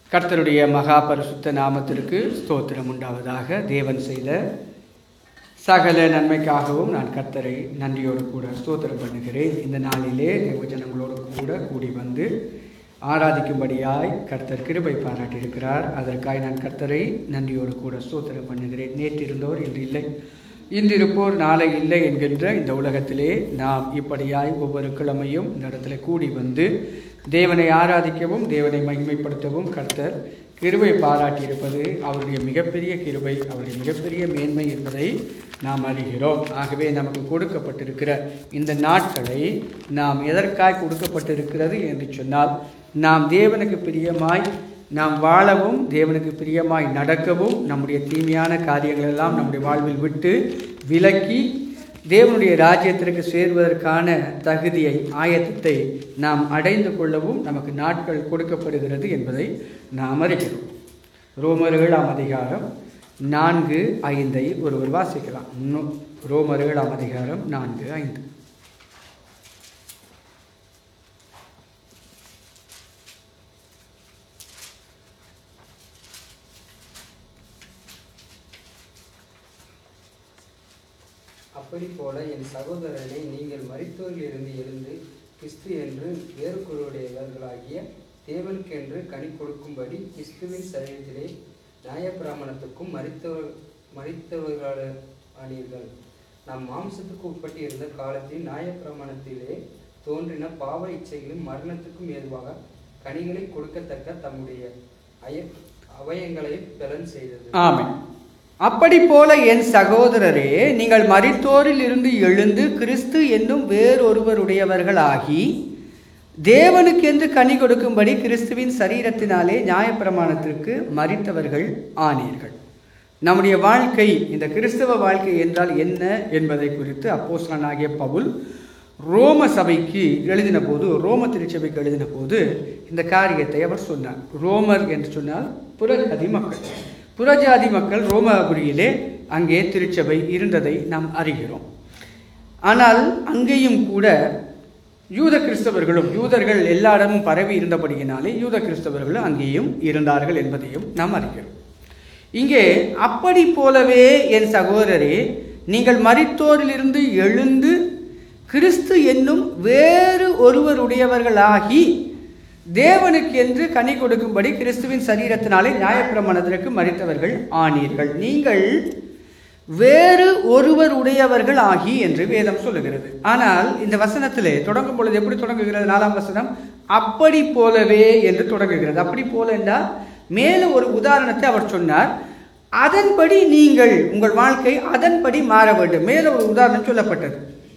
கர்த்தருடைய மகா பரிசுத்த நாமத்திற்கு ஸ்தோத்திரம் உண்டாவதாக தேவன் செய்த சகல நன்மைக்காகவும் நான் கர்த்தரை நன்றியோடு கூட ஸ்தோத்திரம் பண்ணுகிறேன் இந்த நாளிலே தேவஜனங்களோடு கூட கூடி வந்து ஆராதிக்கும்படியாய் கர்த்தர் கிருபை பாராட்டியிருக்கிறார் அதற்காய் நான் கர்த்தரை நன்றியோடு கூட ஸ்தோத்திரம் பண்ணுகிறேன் நேற்று இருந்தோர் இன்று இல்லை இன்றிருப்போர் நாளை இல்லை என்கின்ற இந்த உலகத்திலே நாம் இப்படியாய் ஒவ்வொரு கிழமையும் இந்த இடத்துல கூடி வந்து தேவனை ஆராதிக்கவும் தேவனை மகிமைப்படுத்தவும் கர்த்தர் கிருபை பாராட்டியிருப்பது அவருடைய மிகப்பெரிய கிருபை அவருடைய மிகப்பெரிய மேன்மை என்பதை நாம் அறிகிறோம் ஆகவே நமக்கு கொடுக்கப்பட்டிருக்கிற இந்த நாட்களை நாம் எதற்காய் கொடுக்கப்பட்டிருக்கிறது என்று சொன்னால் நாம் தேவனுக்கு பிரியமாய் நாம் வாழவும் தேவனுக்கு பிரியமாய் நடக்கவும் நம்முடைய தீமையான காரியங்கள் எல்லாம் நம்முடைய வாழ்வில் விட்டு விலக்கி தேவனுடைய ராஜ்யத்திற்கு சேர்வதற்கான தகுதியை ஆயத்தத்தை நாம் அடைந்து கொள்ளவும் நமக்கு நாட்கள் கொடுக்கப்படுகிறது என்பதை நாம் அறிகிறோம் ரோமர்களாம் அதிகாரம் நான்கு ஐந்தை ஒருவர் வாசிக்கலாம் இன்னும் ரோமர்களாம் அதிகாரம் நான்கு ஐந்து அப்படி போல என் சகோதரனை நீங்கள் மரித்தோரிலிருந்து எழுந்து கிறிஸ்து என்று வேறுக்குருடையவர்களாகிய தேவனுக்கென்று கனி கொடுக்கும்படி கிறிஸ்துவின் சரீரத்திலே நியாயப்பிராமணத்துக்கும் மறித்தவர் மறித்தவர்களானீர்கள் நாம் மாம்சத்துக்கு உட்பட்டு இருந்த காலத்தில் நியாயப்பிரமாணத்திலே தோன்றின பாவ இச்சைகளும் மரணத்துக்கும் ஏதுவாக கனிகளை கொடுக்கத்தக்க தம்முடைய அய அவயங்களை பலன் செய்தது ஆமென் அப்படி போல என் சகோதரரே நீங்கள் மரித்தோரில் இருந்து எழுந்து கிறிஸ்து என்னும் வேறொருவருடையவர்களாகி தேவனுக்கென்று கனி கொடுக்கும்படி கிறிஸ்துவின் சரீரத்தினாலே நியாயப்பிரமாணத்திற்கு மறித்தவர்கள் ஆனீர்கள் நம்முடைய வாழ்க்கை இந்த கிறிஸ்தவ வாழ்க்கை என்றால் என்ன என்பதை குறித்து அப்போஸ்தலனாகிய பவுல் ரோம சபைக்கு எழுதின போது ரோம திருச்சபைக்கு எழுதின போது இந்த காரியத்தை அவர் சொன்னார் ரோமர் என்று சொன்னால் புறஜாதி மக்கள் புறஜாதி மக்கள் ரோமபுரியிலே அங்கே திருச்சபை இருந்ததை நாம் அறிகிறோம் ஆனால் அங்கேயும் கூட யூத கிறிஸ்தவர்களும் யூதர்கள் எல்லா இடமும் பரவி இருந்தபடியினாலே யூத கிறிஸ்தவர்களும் அங்கேயும் இருந்தார்கள் என்பதையும் நாம் அறிகிறோம் இங்கே அப்படி போலவே என் சகோதரரே நீங்கள் மரித்தோரிலிருந்து எழுந்து கிறிஸ்து என்னும் வேறு ஒருவருடையவர்களாகி தேவனுக்கு என்று கனி கொடுக்கும்படி கிறிஸ்துவின் சரீரத்தினாலே நியாயப்பிரமாணத்திற்கு மறித்தவர்கள் ஆனீர்கள் நீங்கள் வேறு ஒருவர் உடையவர்கள் ஆகி என்று வேதம் சொல்லுகிறது ஆனால் இந்த வசனத்திலே தொடங்கும் பொழுது எப்படி தொடங்குகிறது நாலாம் வசனம் அப்படி போலவே என்று தொடங்குகிறது அப்படி போல என்றால் மேலே ஒரு உதாரணத்தை அவர் சொன்னார் அதன்படி நீங்கள் உங்கள் வாழ்க்கை அதன்படி மாற வேண்டும் மேலே ஒரு உதாரணம் சொல்லப்பட்டது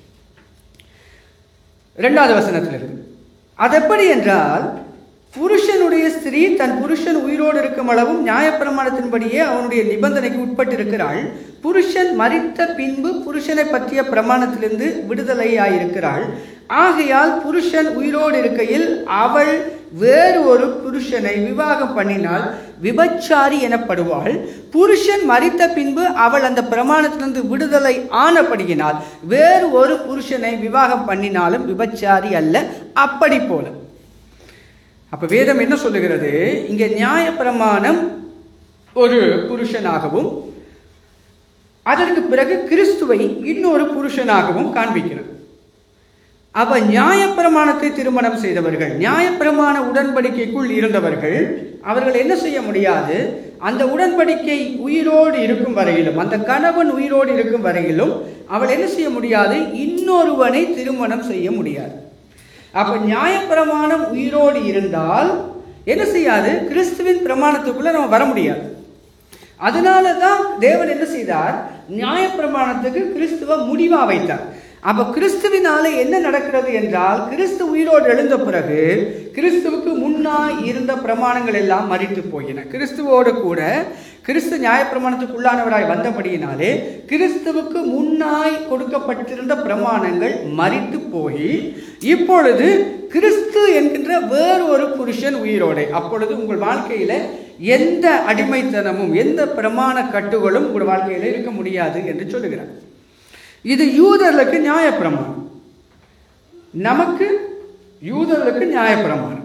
இரண்டாவது வசனத்தில் இருக்கு அதெப்படி என்றால் புருஷனுடைய ஸ்திரீ தன் புருஷன் உயிரோடு இருக்கும் அளவும் நியாயப்பிரமாணத்தின்படியே அவனுடைய நிபந்தனைக்கு உட்பட்டிருக்கிறாள் புருஷன் மறித்த பின்பு புருஷனை பற்றிய பிரமாணத்திலிருந்து விடுதலையாயிருக்கிறாள் ஆகையால் புருஷன் உயிரோடு இருக்கையில் அவள் வேறு ஒரு புருஷனை விவாகம் பண்ணினால் விபச்சாரி எனப்படுவாள் புருஷன் மறித்த பின்பு அவள் அந்த பிரமாணத்திலிருந்து விடுதலை ஆனபடியினால் வேறு ஒரு புருஷனை விவாகம் பண்ணினாலும் விபச்சாரி அல்ல அப்படி போல அப்ப வேதம் என்ன சொல்லுகிறது இங்கே நியாயப்பிரமாணம் ஒரு புருஷனாகவும் அதற்கு பிறகு கிறிஸ்துவை இன்னொரு புருஷனாகவும் காண்பிக்கிறது அவ நியாயப்பிரமாணத்தை திருமணம் செய்தவர்கள் நியாயப்பிரமாண உடன்படிக்கைக்குள் இருந்தவர்கள் அவர்கள் என்ன செய்ய முடியாது அந்த உடன்படிக்கை உயிரோடு இருக்கும் வரையிலும் அந்த கணவன் உயிரோடு இருக்கும் வரையிலும் அவள் என்ன செய்ய முடியாது இன்னொருவனை திருமணம் செய்ய முடியாது அப்ப நியாயப்பிரமாணம் உயிரோடு இருந்தால் என்ன செய்யாது கிறிஸ்துவின் பிரமாணத்துக்குள்ள நம்ம வர முடியாது அதனால தான் தேவன் என்ன செய்தார் நியாயப்பிரமாணத்துக்கு கிறிஸ்துவ முடிவா வைத்தார் அப்ப கிறிஸ்துவினால என்ன நடக்கிறது என்றால் கிறிஸ்து உயிரோடு எழுந்த பிறகு கிறிஸ்துவுக்கு முன்னாய் இருந்த பிரமாணங்கள் எல்லாம் மறித்து போயின கிறிஸ்துவோடு கூட கிறிஸ்து நியாயப்பிரமாணத்துக்குள்ளானவராய் வந்தபடியினாலே கிறிஸ்துவுக்கு முன்னாய் கொடுக்கப்பட்டிருந்த பிரமாணங்கள் மறித்து போய் இப்பொழுது கிறிஸ்து என்கின்ற வேறு ஒரு புருஷன் உயிரோடு அப்பொழுது உங்கள் வாழ்க்கையில எந்த அடிமைத்தனமும் எந்த பிரமாண கட்டுகளும் உங்கள் வாழ்க்கையில இருக்க முடியாது என்று சொல்லுகிறார் இது யூதர்களுக்கு நியாயப்பிரமாணம் நமக்கு யூதர்களுக்கு நியாயப்பிரமாணம்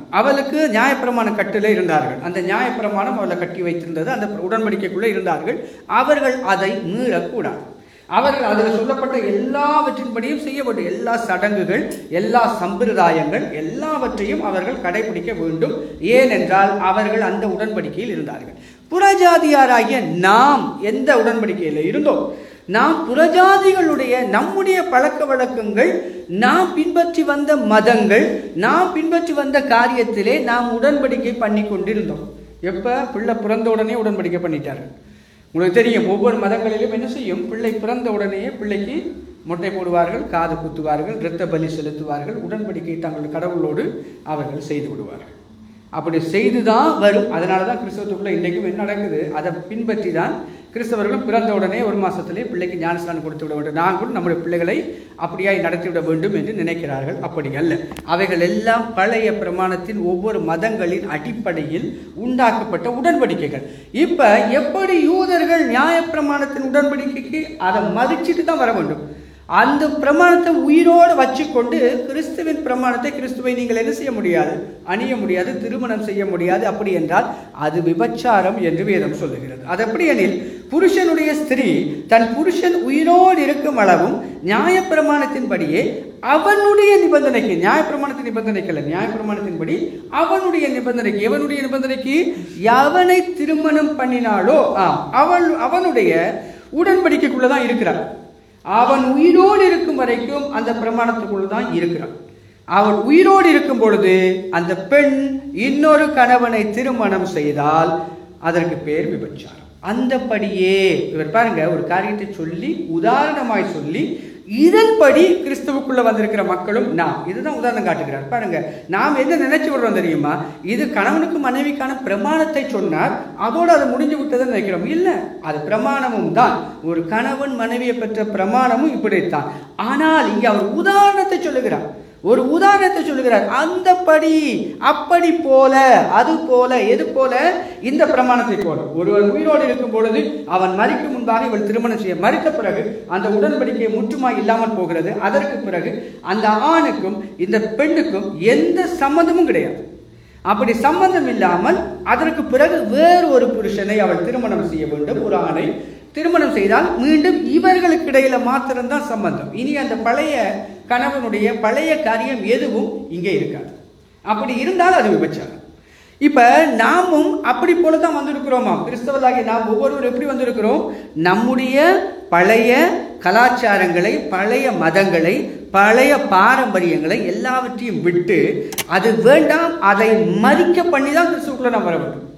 அவளுக்கு நியாயப்பிரமாண கட்டிலே இருந்தார்கள் அந்த நியாயப்பிரமாணம் அவளை கட்டி வைத்திருந்தது அந்த உடன்படிக்கைக்குள்ளே இருந்தார்கள் அவர்கள் அதை மீறக்கூடாது அவர்கள் அதில் சொல்லப்பட்ட எல்லாவற்றின்படியும் செய்ய வேண்டும் எல்லா சடங்குகள் எல்லா சம்பிரதாயங்கள் எல்லாவற்றையும் அவர்கள் கடைபிடிக்க வேண்டும் ஏனென்றால் அவர்கள் அந்த உடன்படிக்கையில் இருந்தார்கள் புறஜாதியாராகிய நாம் எந்த உடன்படிக்கையில் இருந்தோம் நாம் புறஜாதிகளுடைய நம்முடைய பழக்க வழக்கங்கள் நாம் பின்பற்றி வந்த மதங்கள் நாம் பின்பற்றி வந்த காரியத்திலே நாம் உடன்படிக்கை பண்ணி கொண்டிருந்தோம் எப்ப பிள்ளை பிறந்த உடனே உடன்படிக்கை பண்ணிட்டார்கள் உங்களுக்கு தெரியும் ஒவ்வொரு மதங்களிலும் என்ன செய்யும் பிள்ளை பிறந்த உடனேயே பிள்ளைக்கு மொட்டை போடுவார்கள் காது குத்துவார்கள் இரத்த பலி செலுத்துவார்கள் உடன்படிக்கை தங்கள் கடவுளோடு அவர்கள் செய்து விடுவார்கள் அப்படி செய்துதான் வரும் அதனால தான் கிறிஸ்தவத்துக்குள்ள இன்றைக்கும் என்ன நடக்குது அதை பின்பற்றி தான் கிறிஸ்தவர்களும் பிறந்த உடனே ஒரு மாசத்திலே பிள்ளைக்கு ஞானஸ்தானம் கொடுத்து விட வேண்டும் நாங்களும் நம்முடைய பிள்ளைகளை அப்படியாய் நடத்திவிட வேண்டும் என்று நினைக்கிறார்கள் அப்படி அல்ல அவைகள் எல்லாம் பழைய பிரமாணத்தின் ஒவ்வொரு மதங்களின் அடிப்படையில் உண்டாக்கப்பட்ட உடன்படிக்கைகள் இப்ப எப்படி யூதர்கள் நியாயப்பிரமாணத்தின் உடன்படிக்கைக்கு அதை மதிச்சிட்டு தான் வர வேண்டும் அந்த பிரமாணத்தை உயிரோடு வச்சுக்கொண்டு கிறிஸ்துவின் பிரமாணத்தை கிறிஸ்துவை நீங்கள் என்ன செய்ய முடியாது அணிய முடியாது திருமணம் செய்ய முடியாது அப்படி என்றால் அது விபச்சாரம் என்று வேதம் சொல்லுகிறது அது எப்படி எனில் புருஷனுடைய ஸ்திரீ தன் புருஷன் உயிரோடு இருக்கும் அளவும் நியாயப்பிரமாணத்தின்படியே அவனுடைய நிபந்தனைக்கு நியாயப்பிரமாணத்தின் நிபந்தனைக்கு அல்ல நியாயப்பிரமாணத்தின்படி அவனுடைய நிபந்தனைக்கு எவனுடைய நிபந்தனைக்கு எவனை திருமணம் பண்ணினாலோ ஆம் அவள் அவனுடைய உடன்படிக்கைக்குள்ள தான் இருக்கிறார் அவன் உயிரோடு இருக்கும் வரைக்கும் அந்த பிரமாணத்துக்குள்ள தான் இருக்கிறான் அவன் உயிரோடு இருக்கும் பொழுது அந்த பெண் இன்னொரு கணவனை திருமணம் செய்தால் அதற்கு பேர் விபச்சாரம் அந்தபடியே இவர் பாருங்க ஒரு காரியத்தை சொல்லி உதாரணமாய் சொல்லி இதன்படி கிறிஸ்துவுக்குள்ள வந்திருக்கிற மக்களும் நாம் இதுதான் உதாரணம் காட்டுகிறார் பாருங்க நாம் என்ன நினைச்சு விடுறோம் தெரியுமா இது கணவனுக்கு மனைவிக்கான பிரமாணத்தை சொன்னார் அதோடு அது முடிஞ்சு விட்டதுன்னு நினைக்கிறோம் இல்ல அது பிரமாணமும் தான் ஒரு கணவன் மனைவியை பெற்ற பிரமாணமும் இப்படித்தான் ஆனால் இங்க அவர் உதாரணத்தை சொல்லுகிறார் ஒரு உதாரணத்தை சொல்லுகிறார் அந்தபடி அப்படி போல அது போல எது போல இந்த பிரமாணத்தை போல ஒருவர் உயிரோடு இருக்கும் பொழுது அவன் மறிக்கும் முன்பாக இவள் திருமணம் செய்ய மறித்த பிறகு அந்த உடன்படிக்கை முற்றுமாய் இல்லாமல் போகிறது அதற்கு பிறகு அந்த ஆணுக்கும் இந்த பெண்ணுக்கும் எந்த சம்மந்தமும் கிடையாது அப்படி சம்பந்தம் இல்லாமல் அதற்கு பிறகு வேறு ஒரு புருஷனை அவள் திருமணம் செய்ய வேண்டும் ஒரு ஆணை திருமணம் செய்தால் மீண்டும் இவர்களுக்கு இடையில மாத்திரம்தான் சம்பந்தம் இனி அந்த பழைய கணவனுடைய பழைய காரியம் எதுவும் இங்கே இருக்காது அப்படி இருந்தால் அது விபச்சாரம் இப்ப நாமும் அப்படி போல தான் வந்திருக்கிறோமா கிறிஸ்தவர்களாகிய நாம் ஒவ்வொருவரும் எப்படி வந்திருக்கிறோம் நம்முடைய பழைய கலாச்சாரங்களை பழைய மதங்களை பழைய பாரம்பரியங்களை எல்லாவற்றையும் விட்டு அது வேண்டாம் அதை மறிக்க பண்ணி தான் கிறிஸ்துவுக்குள்ள நாம் வர வேண்டும்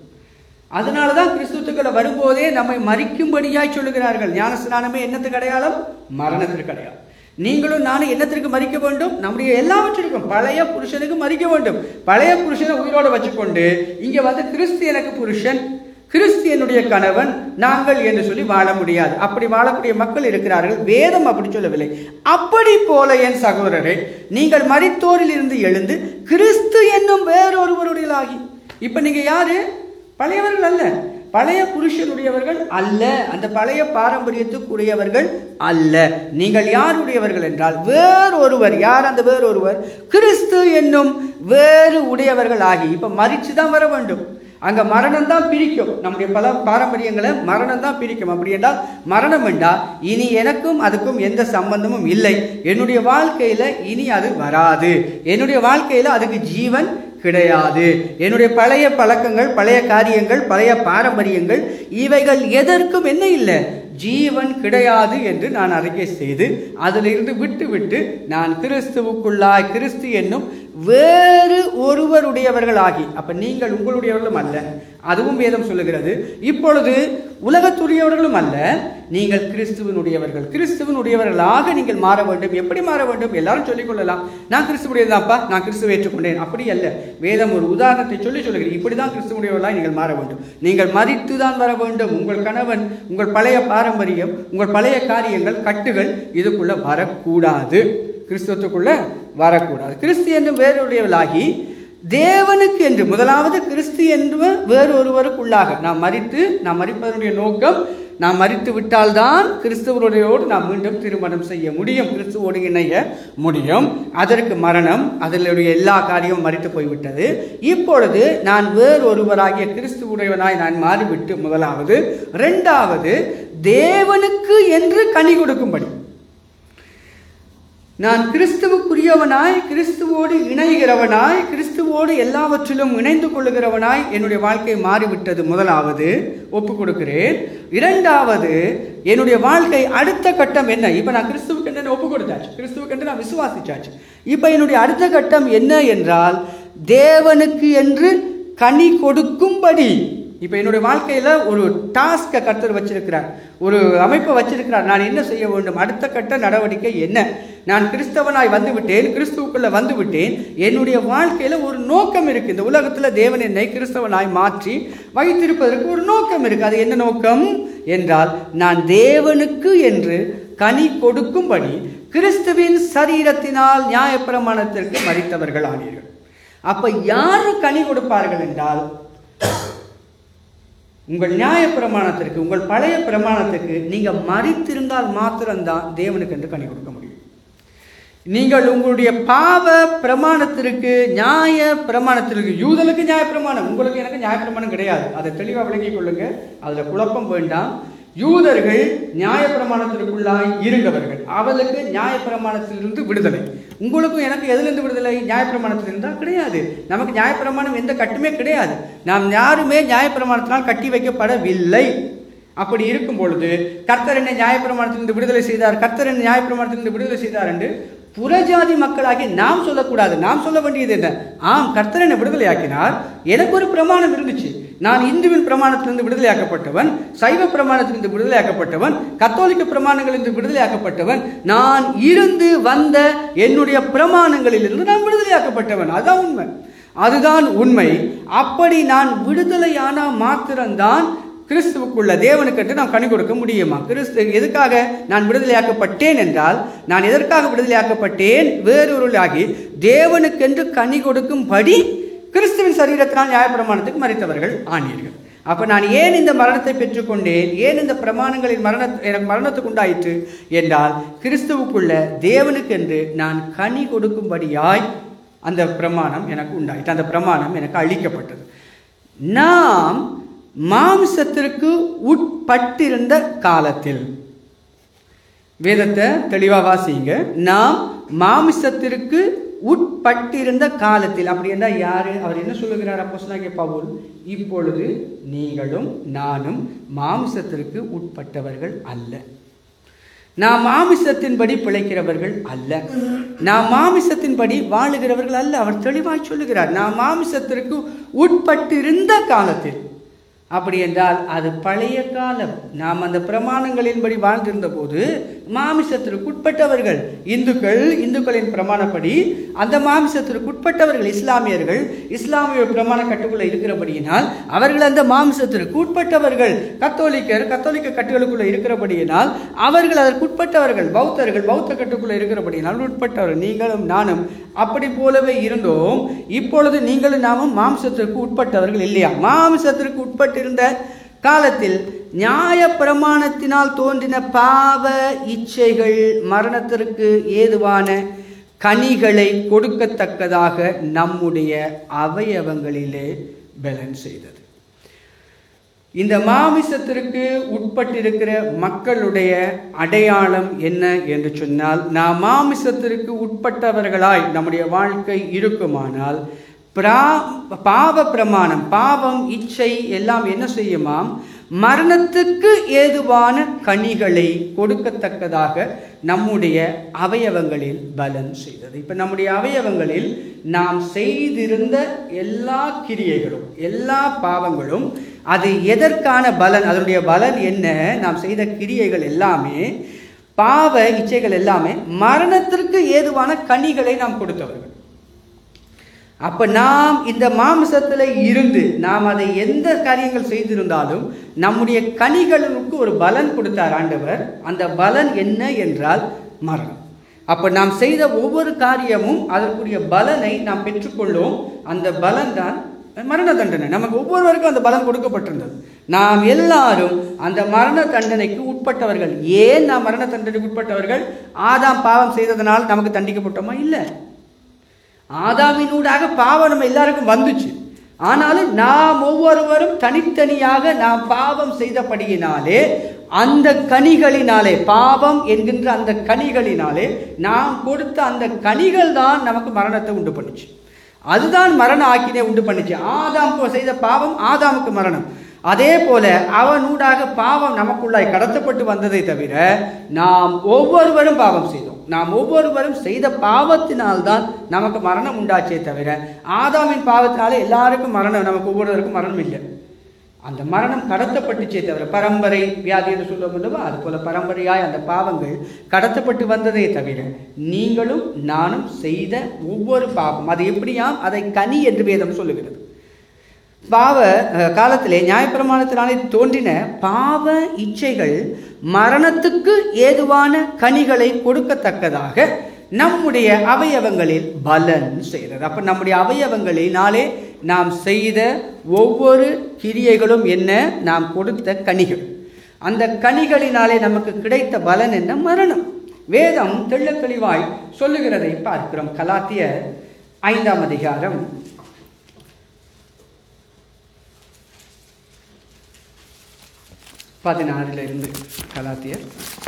அதனால தான் கிறிஸ்துத்துக்குள்ள வரும்போதே நம்மை மறிக்கும்படியாய் சொல்லுகிறார்கள் ஞானஸ்நானமே என்னத்துக்கு அடையாளம் மரணத்திற்கு அடையாளம் நீங்களும் நானும் என்னத்திற்கு மறிக்க வேண்டும் நம்முடைய எல்லாவற்றிற்கும் பழைய புருஷனுக்கு மறிக்க வேண்டும் பழைய புருஷனை உயிரோடு வச்சுக்கொண்டு இங்க வந்து கிறிஸ்து எனக்கு புருஷன் கிறிஸ்து என்னுடைய கணவன் நாங்கள் என்று சொல்லி வாழ முடியாது அப்படி வாழக்கூடிய மக்கள் இருக்கிறார்கள் வேதம் அப்படி சொல்லவில்லை அப்படி போல என் சகோதரரே நீங்கள் மரித்தோரில் இருந்து எழுந்து கிறிஸ்து என்னும் வேறொருவருடையலாகி இப்ப நீங்க யாரு பழையவர்கள் அல்ல பழைய புருஷனுடையவர்கள் அல்ல அந்த பழைய பாரம்பரியத்துக்குரியவர்கள் அல்ல நீங்கள் யாருடையவர்கள் என்றால் வேறொருவர் யார் அந்த வேறொருவர் கிறிஸ்து என்னும் வேறு உடையவர்கள் ஆகி இப்ப மறிச்சு தான் வர வேண்டும் அங்க மரணம் தான் பிரிக்கும் நம்முடைய பல பாரம்பரியங்களை மரணம் தான் பிரிக்கும் அப்படி என்றால் மரணம் என்றால் இனி எனக்கும் அதுக்கும் எந்த சம்பந்தமும் இல்லை என்னுடைய வாழ்க்கையில இனி அது வராது என்னுடைய வாழ்க்கையில அதுக்கு ஜீவன் கிடையாது என்னுடைய பழைய பழக்கங்கள் பழைய காரியங்கள் பழைய பாரம்பரியங்கள் இவைகள் எதற்கும் என்ன இல்லை ஜீவன் கிடையாது என்று நான் அறிக்கை செய்து அதிலிருந்து விட்டு விட்டு நான் கிறிஸ்துவுக்குள்ளாய் கிறிஸ்து என்னும் வேறு ஒருவருடையவர்களாகி அப்ப நீங்கள் உங்களுடையவர்களும் அல்ல அதுவும் வேதம் சொல்லுகிறது இப்பொழுது உலகத்துடையவர்களும் அல்ல நீங்கள் கிறிஸ்துவனுடையவர்கள் கிறிஸ்துவனுடையவர்களாக நீங்கள் மாற வேண்டும் எப்படி மாற வேண்டும் எல்லாரும் சொல்லிக் கொள்ளலாம் நான் கிறிஸ்துவுடையதாப்பா நான் கிறிஸ்துவை ஏற்றுக்கொண்டேன் அப்படி அல்ல வேதம் ஒரு உதாரணத்தை சொல்லி சொல்லுகிறது இப்படிதான் கிறிஸ்துவனுடையவர்களாக நீங்கள் மாற வேண்டும் நீங்கள் மறித்து தான் வர வேண்டும் உங்கள் கணவன் உங்கள் பழைய பாரம்பரியம் உங்கள் பழைய காரியங்கள் கட்டுகள் இதுக்குள்ள வரக்கூடாது கிறிஸ்துவத்துக்குள்ள வரக்கூடாது கிறிஸ்து என்னும் வேறுடையவளாகி தேவனுக்கு என்று முதலாவது கிறிஸ்து என்று வேறு ஒருவருக்குள்ளாக நாம் மறித்து நாம் மறிப்பதனுடைய நோக்கம் நாம் மறித்து விட்டால்தான் கிறிஸ்துவரோடு நாம் மீண்டும் திருமணம் செய்ய முடியும் கிறிஸ்துவோடு இணைய முடியும் அதற்கு மரணம் அதனுடைய எல்லா காரியமும் மறித்து போய்விட்டது இப்பொழுது நான் வேறொருவராகிய கிறிஸ்துவுடையவனாய் நான் மாறிவிட்டு முதலாவது இரண்டாவது தேவனுக்கு என்று கனி கொடுக்கும்படி நான் கிறிஸ்துவுக்குரியவனாய் கிறிஸ்துவோடு இணைகிறவனாய் கிறிஸ்துவோடு எல்லாவற்றிலும் இணைந்து கொள்ளுகிறவனாய் என்னுடைய வாழ்க்கை மாறிவிட்டது முதலாவது ஒப்பு கொடுக்கிறேன் இரண்டாவது என்னுடைய வாழ்க்கை அடுத்த கட்டம் என்ன இப்போ நான் கிறிஸ்துவுக்கு என்று ஒப்பு கொடுத்தாச்சு கிறிஸ்துவுக்கு என்று நான் விசுவாசிச்சாச்சு இப்போ என்னுடைய அடுத்த கட்டம் என்ன என்றால் தேவனுக்கு என்று கனி கொடுக்கும்படி இப்போ என்னுடைய வாழ்க்கையில் ஒரு டாஸ்கை கர்த்தர் வச்சிருக்கிறார் ஒரு அமைப்பை வச்சிருக்கிறார் நான் என்ன செய்ய வேண்டும் அடுத்த கட்ட நடவடிக்கை என்ன நான் கிறிஸ்தவனாய் வந்து விட்டேன் கிறிஸ்துவுக்குள்ள வந்து விட்டேன் என்னுடைய வாழ்க்கையில் ஒரு நோக்கம் இருக்கு இந்த உலகத்தில் தேவன் என்னை கிறிஸ்தவனாய் மாற்றி வைத்திருப்பதற்கு ஒரு நோக்கம் இருக்கு அது என்ன நோக்கம் என்றால் நான் தேவனுக்கு என்று கனி கொடுக்கும்படி கிறிஸ்துவின் சரீரத்தினால் நியாயப்பிரமாணத்திற்கு மறித்தவர்கள் ஆனீர்கள் அப்ப யாரு கனி கொடுப்பார்கள் என்றால் உங்கள் நியாய பிரமாணத்திற்கு உங்கள் பழைய பிரமாணத்துக்கு நீங்க மறித்திருந்தால் மாத்திரம்தான் தேவனுக்கு என்று கனி கொடுக்க முடியும் நீங்கள் உங்களுடைய பாவ பிரமாணத்திற்கு நியாய பிரமாணத்திற்கு யூதனுக்கு நியாய பிரமாணம் உங்களுக்கு எனக்கு நியாய பிரமாணம் கிடையாது அதை தெளிவாக விளங்கிக் கொள்ளுங்க அதுல குழப்பம் வேண்டாம் யூதர்கள் நியாய பிரமாணத்திற்குள்ளாய் இருந்தவர்கள் அவளுக்கு நியாய பிரமாணத்திலிருந்து விடுதலை உங்களுக்கும் எனக்கு எதிலிருந்து விடுதலை நியாய பிரமாணத்திலிருந்து தான் கிடையாது நமக்கு நியாய பிரமாணம் எந்த கட்டுமே கிடையாது நாம் யாருமே நியாய பிரமாணத்தினால் கட்டி வைக்கப்படவில்லை அப்படி இருக்கும் பொழுது கர்த்தர் என்னை நியாயப்பிரமாணத்திலிருந்து விடுதலை செய்தார் கர்த்தர் என்னை நியாயப்பிரமாணத்திலிருந்து விடுதலை செய்தார் என்று புறஜாதி மக்களாகி நாம் சொல்லக்கூடாது நாம் சொல்ல வேண்டியது என்ன ஆம் கர்த்தர் என்னை விடுதலையாக்கினார் எனக்கு ஒரு பிரமாணம் இருந்துச்சு நான் இந்துவின் பிரமாணத்திலிருந்து விடுதலையாக்கப்பட்டவன் சைவ பிரமாணத்திலிருந்து விடுதலையாக்கப்பட்டவன் கத்தோலிக்க பிரமாணங்களிலிருந்து விடுதலையாக்கப்பட்டவன் நான் இருந்து வந்த என்னுடைய பிரமாணங்களிலிருந்து நான் விடுதலையாக்கப்பட்டவன் அதான் உண்மை அதுதான் உண்மை அப்படி நான் விடுதலையான மாத்திரம்தான் கிறிஸ்துவுக்குள்ள தேவனுக்கென்று நாம் கனி கொடுக்க முடியுமா கிறிஸ்து எதுக்காக நான் விடுதலையாக்கப்பட்டேன் என்றால் நான் எதற்காக விடுதலையாக்கப்பட்டேன் வேறொருளாகி தேவனுக்கென்று கனி கொடுக்கும்படி கிறிஸ்துவின் சரீரத்தினால் நியாயப்பிரமாணத்துக்கு மறித்தவர்கள் ஆனீர்கள் அப்ப நான் ஏன் இந்த மரணத்தை பெற்றுக்கொண்டேன் ஏன் இந்த பிரமாணங்களின் மரண எனக்கு மரணத்துக்கு உண்டாயிற்று என்றால் கிறிஸ்துவுக்குள்ள தேவனுக்கென்று நான் கனி கொடுக்கும்படியாய் அந்த பிரமாணம் எனக்கு உண்டாயிற்று அந்த பிரமாணம் எனக்கு அளிக்கப்பட்டது நாம் மாம்சத்திற்கு உட்பட்டிருந்த காலத்தில் வேதத்தை தெளிவாக வாசிங்க நாம் மாமிசத்திற்கு உட்பட்டிருந்த காலத்தில் அப்படி என்றால் யாரு அவர் என்ன சொல்லுகிறார் அப்போ பவுல் இப்பொழுது நீங்களும் நானும் மாமிசத்திற்கு உட்பட்டவர்கள் அல்ல நாம் மாமிசத்தின்படி பிழைக்கிறவர்கள் அல்ல நாம் மாமிசத்தின்படி வாழுகிறவர்கள் அல்ல அவர் தெளிவாய் சொல்லுகிறார் நாம் மாமிசத்திற்கு உட்பட்டிருந்த காலத்தில் அப்படி என்றால் அது பழைய காலம் நாம் அந்த பிரமாணங்களின்படி வாழ்ந்திருந்த போது மாமிசத்திற்கு உட்பட்டவர்கள் இந்துக்கள் இந்துக்களின் பிரமாணப்படி அந்த மாமிசத்திற்கு உட்பட்டவர்கள் இஸ்லாமியர்கள் இஸ்லாமிய பிரமாண கட்டுக்குள்ள இருக்கிறபடியினால் அவர்கள் அந்த மாமிசத்திற்கு உட்பட்டவர்கள் கத்தோலிக்கர் கத்தோலிக்க கட்டுகளுக்குள்ள இருக்கிறபடியினால் அவர்கள் அதற்கு உட்பட்டவர்கள் பௌத்தர்கள் பௌத்த கட்டுக்குள்ள இருக்கிறபடியினால் உட்பட்டவர்கள் நீங்களும் நானும் அப்படி போலவே இருந்தோம் இப்பொழுது நீங்களும் நாமும் மாம்சத்திற்கு உட்பட்டவர்கள் இல்லையா மாம்சத்திற்கு உட்பட்டிருந்த காலத்தில் நியாய பிரமாணத்தினால் தோன்றின பாவ இச்சைகள் மரணத்திற்கு ஏதுவான கனிகளை கொடுக்கத்தக்கதாக நம்முடைய அவயவங்களிலே பலன் செய்தது இந்த மாமிசத்திற்கு உட்பட்டிருக்கிற மக்களுடைய அடையாளம் என்ன என்று சொன்னால் நாம் மாமிசத்திற்கு உட்பட்டவர்களாய் நம்முடைய வாழ்க்கை இருக்குமானால் பிரா பாவ பிரமாணம் பாவம் இச்சை எல்லாம் என்ன செய்யுமாம் மரணத்துக்கு ஏதுவான கனிகளை கொடுக்கத்தக்கதாக நம்முடைய அவயவங்களில் பலன் செய்தது இப்போ நம்முடைய அவயவங்களில் நாம் செய்திருந்த எல்லா கிரியைகளும் எல்லா பாவங்களும் அது எதற்கான பலன் அதனுடைய பலன் என்ன நாம் செய்த கிரியைகள் எல்லாமே பாவ இச்சைகள் எல்லாமே மரணத்திற்கு ஏதுவான கனிகளை நாம் கொடுத்தவர்கள் அப்ப நாம் இந்த மாம்சத்துல இருந்து நாம் அதை எந்த காரியங்கள் செய்திருந்தாலும் நம்முடைய கனிகளுக்கு ஒரு பலன் கொடுத்தார் ஆண்டவர் அந்த பலன் என்ன என்றால் மரணம் அப்ப நாம் செய்த ஒவ்வொரு காரியமும் அதற்குரிய பலனை நாம் பெற்றுக்கொள்ளும் அந்த பலன் தான் மரண தண்டனை நமக்கு ஒவ்வொருவருக்கும் அந்த பலன் கொடுக்கப்பட்டிருந்தது நாம் எல்லாரும் அந்த மரண தண்டனைக்கு உட்பட்டவர்கள் ஏன் நாம் மரண தண்டனைக்கு உட்பட்டவர்கள் ஆதாம் பாவம் செய்ததனால் நமக்கு தண்டிக்கப்பட்டோமா இல்லை ஆதாமினூடாக பாவம் நம்ம எல்லாருக்கும் வந்துச்சு ஆனாலும் நாம் ஒவ்வொருவரும் தனித்தனியாக நாம் பாவம் செய்தபடியினாலே அந்த கனிகளினாலே பாவம் என்கின்ற அந்த கனிகளினாலே நாம் கொடுத்த அந்த கனிகள் தான் நமக்கு மரணத்தை உண்டு பண்ணுச்சு அதுதான் மரண ஆக்கினை உண்டு பண்ணுச்சு ஆதாம் செய்த பாவம் ஆதாமுக்கு மரணம் அதே போல அவனூடாக பாவம் நமக்குள்ளாய் கடத்தப்பட்டு வந்ததை தவிர நாம் ஒவ்வொருவரும் பாவம் செய்தோம் நாம் ஒவ்வொருவரும் செய்த பாவத்தினால்தான் நமக்கு மரணம் உண்டாச்சே தவிர ஆதாமின் பாவத்தினால எல்லாருக்கும் மரணம் நமக்கு ஒவ்வொருவருக்கும் மரணம் இல்லை அந்த மரணம் கடத்தப்பட்டுச்சே தவிர பரம்பரை வியாதி என்று சொல்லுவோம் அல்லவா அது போல பரம்பரையாய் அந்த பாவங்கள் கடத்தப்பட்டு வந்ததே தவிர நீங்களும் நானும் செய்த ஒவ்வொரு பாவம் அது எப்படியாம் அதை கனி என்று வேதம் சொல்லுகிறது பாவ அஹ், காலத்திலே நியாயப்பிரமாணத்தினாலே தோன்றின பாவ இச்சைகள் மரணத்துக்கு ஏதுவான கனிகளை கொடுக்கத்தக்கதாக நம்முடைய அவயவங்களில் பலன் செய்கிறது அப்ப நம்முடைய அவயவங்களினாலே நாம் செய்த ஒவ்வொரு கிரியைகளும் என்ன நாம் கொடுத்த கனிகள் அந்த கனிகளினாலே நமக்கு கிடைத்த பலன் என்ன மரணம் வேதம் தெள்ளத் தெளிவாய் சொல்லுகிறதை பார்க்கிறோம் கலாத்தியர் ஐந்தாம் அதிகாரம் பதினாறுல இருந்து கலாத்தியர்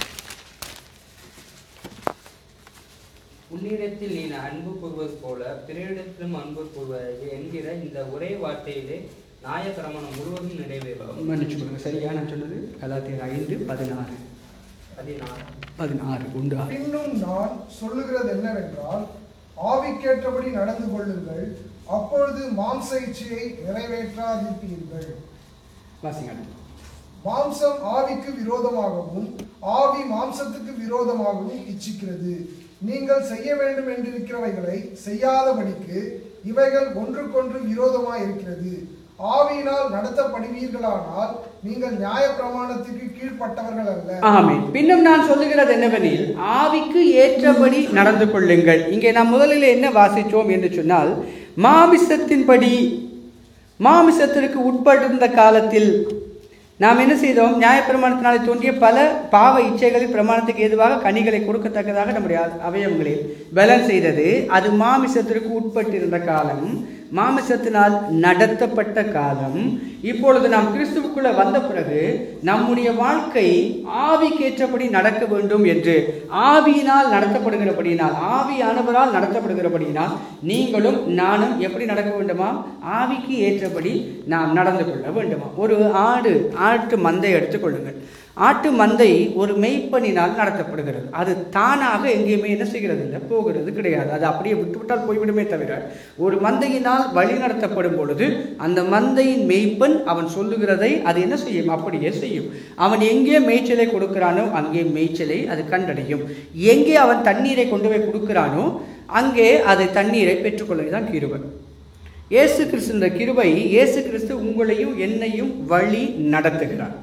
உன்னிடத்தில் நீ அன்பு கூறுவது போல பிறரிடத்திலும் அன்பு கூறுவது என்கிற இந்த ஒரே வார்த்தையிலே நியாயப்பிரமாணம் முழுவதும் நிறைவேறும் மன்னிச்சு கொடுங்க சரியா நான் சொன்னது கலாத்தியர் ஐந்து பதினாறு பதினாறு பதினாறு உண்டு ஆறு. இன்னும் நான் சொல்லுகிறது என்னவென்றால் ஆவிக்கேற்றபடி நடந்து கொள்ளுங்கள் அப்பொழுது மாம்ச இச்சையை நிறைவேற்றாதிருப்பீர்கள் வாசிங்க மாம்சம் ஆவிக்கு விரோதமாகவும் ஆவி மாம்சத்துக்கு விரோதமாகவும் இச்சிக்கிறது நீங்கள் செய்ய வேண்டும் என்றிருக்கிறவைகளை செய்யாதபடிக்கு இவைகள் ஒன்றுக்கொன்று விரோதமாய் இருக்கிறது ஆவியினால் நடத்தப்படுவீர்களானால் நீங்கள் நியாயப்பிரமாணத்துக்கு கீழ்ப்பட்டவர்கள் அல்ல ஆமென் பின்னும் நான் சொல்லுகிறது என்னவெனில் ஆவிக்கு ஏற்றபடி நடந்து கொள்ளுங்கள் இங்கே நாம் முதலில் என்ன வாசித்தோம் என்று சொன்னால் மாமிசத்தின்படி மாமிசத்திற்கு உட்பட்டிருந்த காலத்தில் நாம் என்ன செய்தோம் நியாயப்பிரமாணத்தினாலே தோன்றிய பல பாவ இச்சைகளில் பிரமாணத்துக்கு ஏதுவாக கனிகளை கொடுக்கத்தக்கதாக நம்முடைய அவயவங்களில் பலன் செய்தது அது மாமிசத்திற்கு உட்பட்டிருந்த காலம் மாமிசத்தினால் நடத்தப்பட்ட காலம் இப்பொழுது நாம் கிறிஸ்துவுக்குள்ள வந்த பிறகு நம்முடைய வாழ்க்கை ஆவிக்கேற்றபடி நடக்க வேண்டும் என்று ஆவியினால் நடத்தப்படுகிறபடியினால் ஆவியானவரால் நடத்தப்படுகிறபடியினால் நீங்களும் நானும் எப்படி நடக்க வேண்டுமா ஆவிக்கு ஏற்றபடி நாம் நடந்து கொள்ள வேண்டுமா ஒரு ஆடு ஆட்டு மந்தை எடுத்துக்கொள்ளுங்கள் ஆட்டு மந்தை ஒரு மெய்ப்பனினால் நடத்தப்படுகிறது அது தானாக எங்கேயுமே என்ன செய்கிறது இல்லை போகிறது கிடையாது அது அப்படியே விட்டுவிட்டால் போய்விடுமே தவிர ஒரு மந்தையினால் வழி நடத்தப்படும் பொழுது அந்த மந்தையின் மெய்ப்பன் அவன் சொல்லுகிறதை அது என்ன செய்யும் அப்படியே செய்யும் அவன் எங்கே மேய்ச்சலை கொடுக்கிறானோ அங்கே மேய்ச்சலை அது கண்டடையும் எங்கே அவன் தண்ணீரை கொண்டு போய் கொடுக்கிறானோ அங்கே அது தண்ணீரை பெற்றுக்கொள்வதுதான் கிருபை இயேசு கிறிஸ்து கிருபை இயேசு கிறிஸ்து உங்களையும் என்னையும் வழி நடத்துகிறார்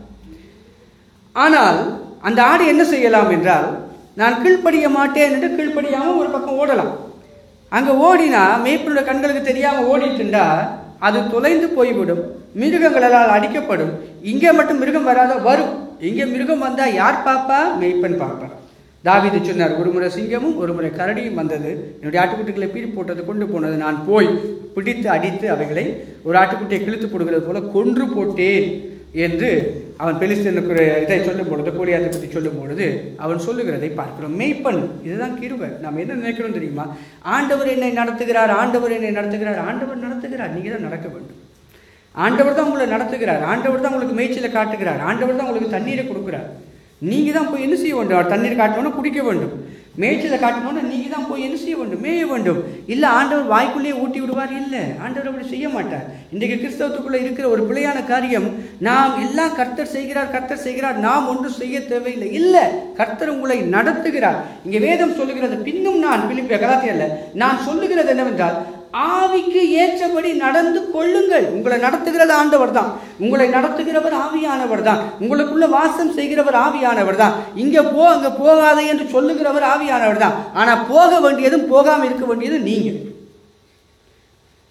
ஆனால் அந்த ஆடு என்ன செய்யலாம் என்றால் நான் கீழ்ப்படிய மாட்டேன் என்று கீழ்ப்படியாமல் ஒரு பக்கம் ஓடலாம் அங்கே ஓடினா மேய்ப்பனோட கண்களுக்கு தெரியாமல் ஓடிட்டுண்டா அது தொலைந்து போய்விடும் மிருகங்களால் அடிக்கப்படும் இங்கே மட்டும் மிருகம் வராத வரும் இங்கே மிருகம் வந்தால் யார் பாப்பா மெய்ப்பன் பாப்பா தாவீது சொன்னார் ஒரு முறை சிங்கமும் ஒரு முறை கரடியும் வந்தது என்னுடைய ஆட்டுக்குட்டிகளை பீறி போட்டது கொண்டு போனது நான் போய் பிடித்து அடித்து அவைகளை ஒரு ஆட்டுக்குட்டியை கிழித்து போடுகிறது போல கொன்று போட்டேன் என்று அவன் பெலிஸ்தனுக்கு ஒரு இதை சொல்லும் பொழுது கோலியாத்தை பற்றி சொல்லும் பொழுது அவன் சொல்லுகிறதை பார்க்கிறோம் மெய்ப்பன் இதுதான் கிருபை நாம் என்ன நினைக்கிறோம் தெரியுமா ஆண்டவர் என்னை நடத்துகிறார் ஆண்டவர் என்னை நடத்துகிறார் ஆண்டவர் நடத்துகிறார் நீங்கள் தான் நடக்க வேண்டும் ஆண்டவர் தான் உங்களை நடத்துகிறார் ஆண்டவர் தான் உங்களுக்கு மேய்ச்சலை காட்டுகிறார் ஆண்டவர் தான் உங்களுக்கு தண்ணீரை கொடுக்கிறார் நீங்கள் தான் போய் என்ன செய்ய வேண்டும் அவர் தண்ணீர் காட்டணும்னா குடிக்க வேண்டும் மேய்ச்சலை காட்டணும்னா நீங்கள் தான் போய் என்ன செய்ய வேண்டும் மேய வேண்டும் இல்லை ஆண்டவர் வாய்க்குள்ளேயே ஊட்டி விடுவார் இல்லை ஆண்டவர் அப்படி செய்ய மாட்டார் இன்றைக்கு கிறிஸ்தவத்துக்குள்ளே இருக்கிற ஒரு பிழையான காரியம் நாம் எல்லாம் கர்த்தர் செய்கிறார் கர்த்தர் செய்கிறார் நாம் ஒன்றும் செய்ய தேவையில்லை இல்லை கர்த்தர் உங்களை நடத்துகிறார் இங்கே வேதம் சொல்லுகிறது பின்னும் நான் பிலிப்பிய கலாத்தியல்ல நான் சொல்லுகிறது என்னவென்றால் ஆவிக்கு ஏற்றபடி நடந்து கொள்ளுங்கள் உங்களை நடத்துகிறது ஆண்டவர் தான் உங்களை நடத்துகிறவர் ஆவியானவர் தான் உங்களுக்குள்ள வாசம் செய்கிறவர் ஆவியானவர் தான் இங்க போ அங்க போகாதே என்று சொல்லுகிறவர் ஆவியானவர் தான் ஆனா போக வேண்டியதும் போகாம இருக்க வேண்டியதும் நீங்க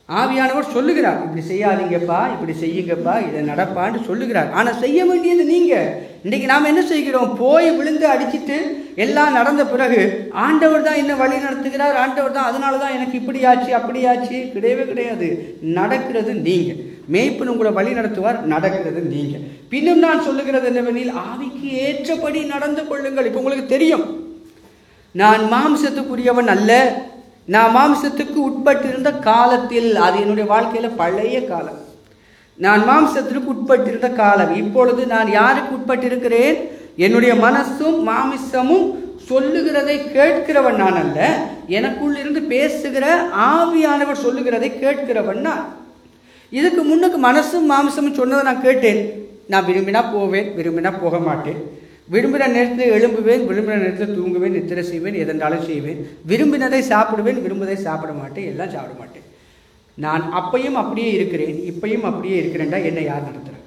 ஆவியானவர் சொல்லுகிறார் இப்படி செய்யாதீங்கப்பா இப்படி செய்யுங்கப்பா இதை நடப்பான்னு சொல்லுகிறார் ஆனால் செய்ய வேண்டியது நீங்க இன்னைக்கு நாம் என்ன செய்கிறோம் போய் விழுந்து அடிச்சிட்டு எல்லாம் நடந்த பிறகு ஆண்டவர் தான் என்ன வழி நடத்துகிறார் ஆண்டவர் தான் அதனால தான் எனக்கு இப்படி ஆச்சு அப்படி ஆச்சு கிடையவே கிடையாது நடக்கிறது நீங்க மேய்ப்பன் உங்களை வழி நடத்துவார் நடக்கிறது நீங்க பின்னும் நான் சொல்லுகிறது என்னவெனில் ஆவிக்கு ஏற்றபடி நடந்து கொள்ளுங்கள் இப்போ உங்களுக்கு தெரியும் நான் மாம்சத்துக்குரியவன் அல்ல நான் மாம்சத்துக்கு உட்பட்டிருந்த காலத்தில் அது என்னுடைய வாழ்க்கையில பழைய காலம் நான் மாம்சத்திற்கு உட்பட்டிருந்த காலம் இப்பொழுது நான் யாருக்கு உட்பட்டிருக்கிறேன் என்னுடைய மனசும் மாமிசமும் சொல்லுகிறதை கேட்கிறவன் நான் அல்ல எனக்குள் இருந்து பேசுகிற ஆவியானவர் சொல்லுகிறதை கேட்கிறவன் நான் இதுக்கு முன்னுக்கு மனசும் மாமிசமும் சொன்னதை நான் கேட்டேன் நான் விரும்பினா போவேன் விரும்பினா போக மாட்டேன் விரும்பின நேரத்தில் எழும்புவேன் விரும்பின நேரத்தில் தூங்குவேன் நித்திரை செய்வேன் எதென்றாலும் செய்வேன் விரும்பினதை சாப்பிடுவேன் விரும்புவதை சாப்பிட மாட்டேன் எல்லாம் சாப்பிட மாட்டேன் நான் அப்பையும் அப்படியே இருக்கிறேன் இப்பையும் அப்படியே இருக்கிறேன்டா என்னை யார் நடத்துகிறேன்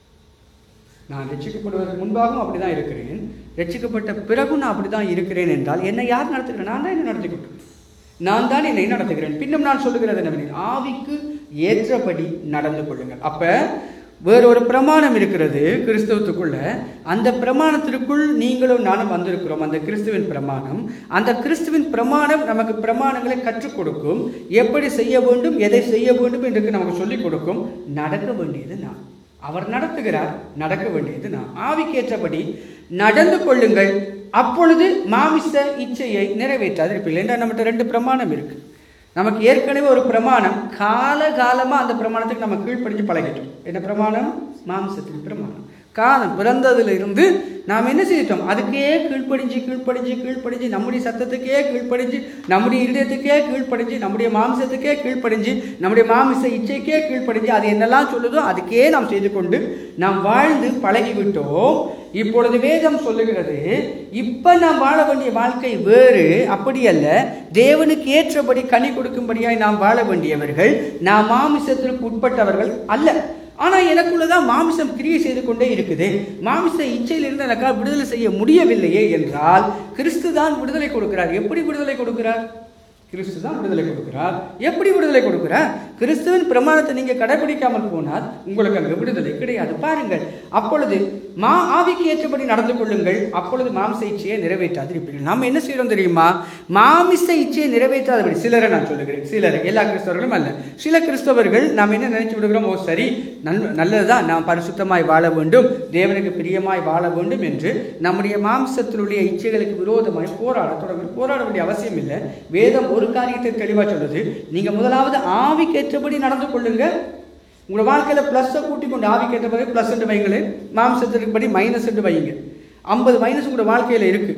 நான் ரட்சிக்கப்படுவதற்கு முன்பாகவும் அப்படிதான் இருக்கிறேன் ரட்சிக்கப்பட்ட பிறகும் நான் அப்படிதான் இருக்கிறேன் என்றால் என்னை யார் நடத்துகிறேன் நான் தான் என்ன நடத்திக்கிட்டு நான் தான் என்னை நடத்துகிறேன் பின்னும் நான் சொல்லுகிறது என்னவெனில் ஆவிக்கு ஏற்றபடி நடந்து கொள்ளுங்கள் அப்ப வேறொரு பிரமாணம் இருக்கிறது கிறிஸ்தவத்துக்குள்ள அந்த பிரமாணத்திற்குள் நீங்களும் நானும் வந்திருக்கிறோம் அந்த கிறிஸ்துவின் பிரமாணம் அந்த கிறிஸ்துவின் பிரமாணம் நமக்கு பிரமாணங்களை கற்றுக் கொடுக்கும் எப்படி செய்ய வேண்டும் எதை செய்ய வேண்டும் என்று நமக்கு சொல்லிக் கொடுக்கும் நடக்க வேண்டியது நான் அவர் நடத்துகிறார் நடக்க வேண்டியது நான் ஆவிக்கேற்றபடி நடந்து கொள்ளுங்கள் அப்பொழுது மாமிச இச்சையை நிறைவேற்றாதிருப்பீர்கள் என்றால் நம்மகிட்ட ரெண்டு பிரமாணம் இருக்கு நமக்கு ஏற்கனவே ஒரு பிரமாணம் கால காலமா அந்த பிரமாணத்துக்கு நம்ம கீழ்ப்படிஞ்சு பழகிட்டோம் என்ன பிரமாணம் மாம்சத்தின் பிரமாணம் காலம் பிறந்ததுல இருந்து நாம் என்ன செய்துட்டோம் அதுக்கே கீழ்ப்படிஞ்சு கீழ்ப்படிஞ்சு கீழ்ப்படிஞ்சு நம்முடைய சத்தத்துக்கே கீழ்ப்படிஞ்சு நம்முடைய இருதயத்துக்கே கீழ்ப்படிஞ்சு நம்முடைய மாம்சத்துக்கே கீழ்ப்படிஞ்சு நம்முடைய மாமிச இச்சைக்கே கீழ்ப்படிஞ்சு அது என்னெல்லாம் சொல்லுதோ அதுக்கே நாம் செய்து கொண்டு நாம் வாழ்ந்து பழகிவிட்டோம் இப்பொழுது வேதம் சொல்லுகிறது இப்ப நாம் வாழ வேண்டிய வாழ்க்கை வேறு அப்படி அல்ல தேவனுக்கு ஏற்றபடி கனி கொடுக்கும்படியாய் நாம் வாழ வேண்டியவர்கள் நாம் மாமிசத்திற்கு உட்பட்டவர்கள் அல்ல ஆனா எனக்குள்ளதான் மாமிசம் கிரியை செய்து கொண்டே இருக்குது மாமிச இச்சையிலிருந்து எனக்கால் விடுதலை செய்ய முடியவில்லையே என்றால் கிறிஸ்து தான் விடுதலை கொடுக்கிறார் எப்படி விடுதலை கொடுக்கிறார் கிறிஸ்து தான் விடுதலை கொடுக்கிறார் எப்படி விடுதலை கொடுக்கிறார் கிறிஸ்துவின் பிரமாணத்தை நீங்க கடைபிடிக்காமல் போனால் உங்களுக்கு அங்கு விடுதலை கிடையாது பாருங்கள் அப்பொழுது மா ஆவிக்கு ஏற்றபடி நடந்து கொள்ளுங்கள் அப்பொழுது மாம்ச இச்சையை நிறைவேற்றாதிருப்பீர்கள் நாம் என்ன செய்யறோம் தெரியுமா மாமிச இச்சையை நிறைவேற்றாதபடி சிலரை நான் சொல்லுகிறேன் சிலரை எல்லா கிறிஸ்தவர்களும் அல்ல சில கிறிஸ்தவர்கள் நாம் என்ன நினைச்சு விடுகிறோம் ஓ சரி நல் நல்லதுதான் நாம் பரிசுத்தமாய் வாழ வேண்டும் தேவனுக்கு பிரியமாய் வாழ வேண்டும் என்று நம்முடைய மாம்சத்தினுடைய இச்சைகளுக்கு விரோதமாய் போராட தொடங்க போராட வேண்டிய அவசியம் இல்லை வேதம் ஒரு காரியத்தை தெளிவா சொல்லுது நீங்க முதலாவது ஆவிக்கேற்றபடி நடந்து கொள்ளுங்க உங்களோட வாழ்க்கையில பிளஸ்ஸை கூட்டி கொண்டு ஆவிக்கேற்றபடி பிளஸ் என்று வைங்களேன் மாம்சத்திற்கு படி மைனஸ் என்று வைங்க ஐம்பது மைனஸ் உங்களோட வாழ்க்கையில இருக்கு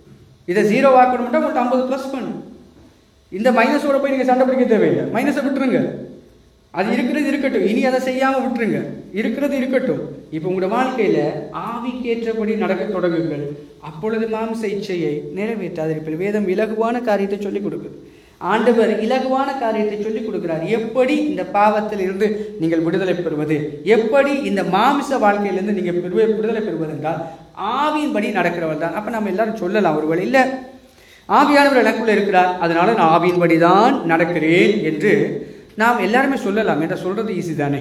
இதை ஜீரோ ஆக்கணும்னா உங்கள்கிட்ட ஐம்பது ப்ளஸ் பண்ணும் இந்த மைனஸோட போய் நீங்கள் சண்டை பிடிக்க தேவையில்லை மைனஸை விட்டுருங்க அது இருக்கிறது இருக்கட்டும் இனி அதை செய்யாமல் விட்டுருங்க இருக்கிறது இருக்கட்டும் இப்போ உங்களோட வாழ்க்கையில் ஆவிக்கேற்றபடி நடக்க தொடங்குங்கள் அப்பொழுது மாம்ச இச்சையை நிறைவேற்றாதிருப்பீர்கள் வேதம் இலகுவான காரியத்தை சொல்லிக் கொடுக்குது ஆண்டவர் இலகுவான காரியத்தை சொல்லிக் கொடுக்கிறார் எப்படி இந்த பாவத்தில் இருந்து நீங்கள் விடுதலை பெறுவது எப்படி இந்த மாமிச வாழ்க்கையிலிருந்து நீங்கள் பெறுவ- விடுதலை பெறுவது என்றால் ஆவியின்படி நடக்கிறவர் தான் அப்போ நம்ம எல்லாரும் சொல்லலாம் ஒருவேளை இல்லை ஆவியானவர் எனக்குள்ள இருக்கிறார் அதனால நான் ஆவியின்படி தான் நடக்கிறேன் என்று நாம் எல்லாருமே சொல்லலாம் என்ற சொல்றது ஈஸி தானே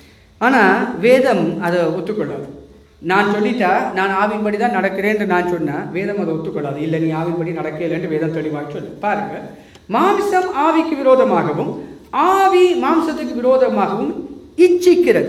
ஆனால் வேதம் அதை ஒத்துக்கொள்ளாது நான் சொல்லிட்டா நான் ஆவின்படி தான் நடக்கிறேன் என்று நான் சொன்னேன் வேதம் அதை ஒத்துக்கொள்ளாது இல்லை நீ ஆவின்படி நடக்கல என்று வேதம் தெளிவாக சொல்லு பாருங்க மாமிசம் ஆவிக்கு விரோதமாகவும் ஆவி மாம்சத்துக்கு விரோதமாகவும் இச்சிக்கிறது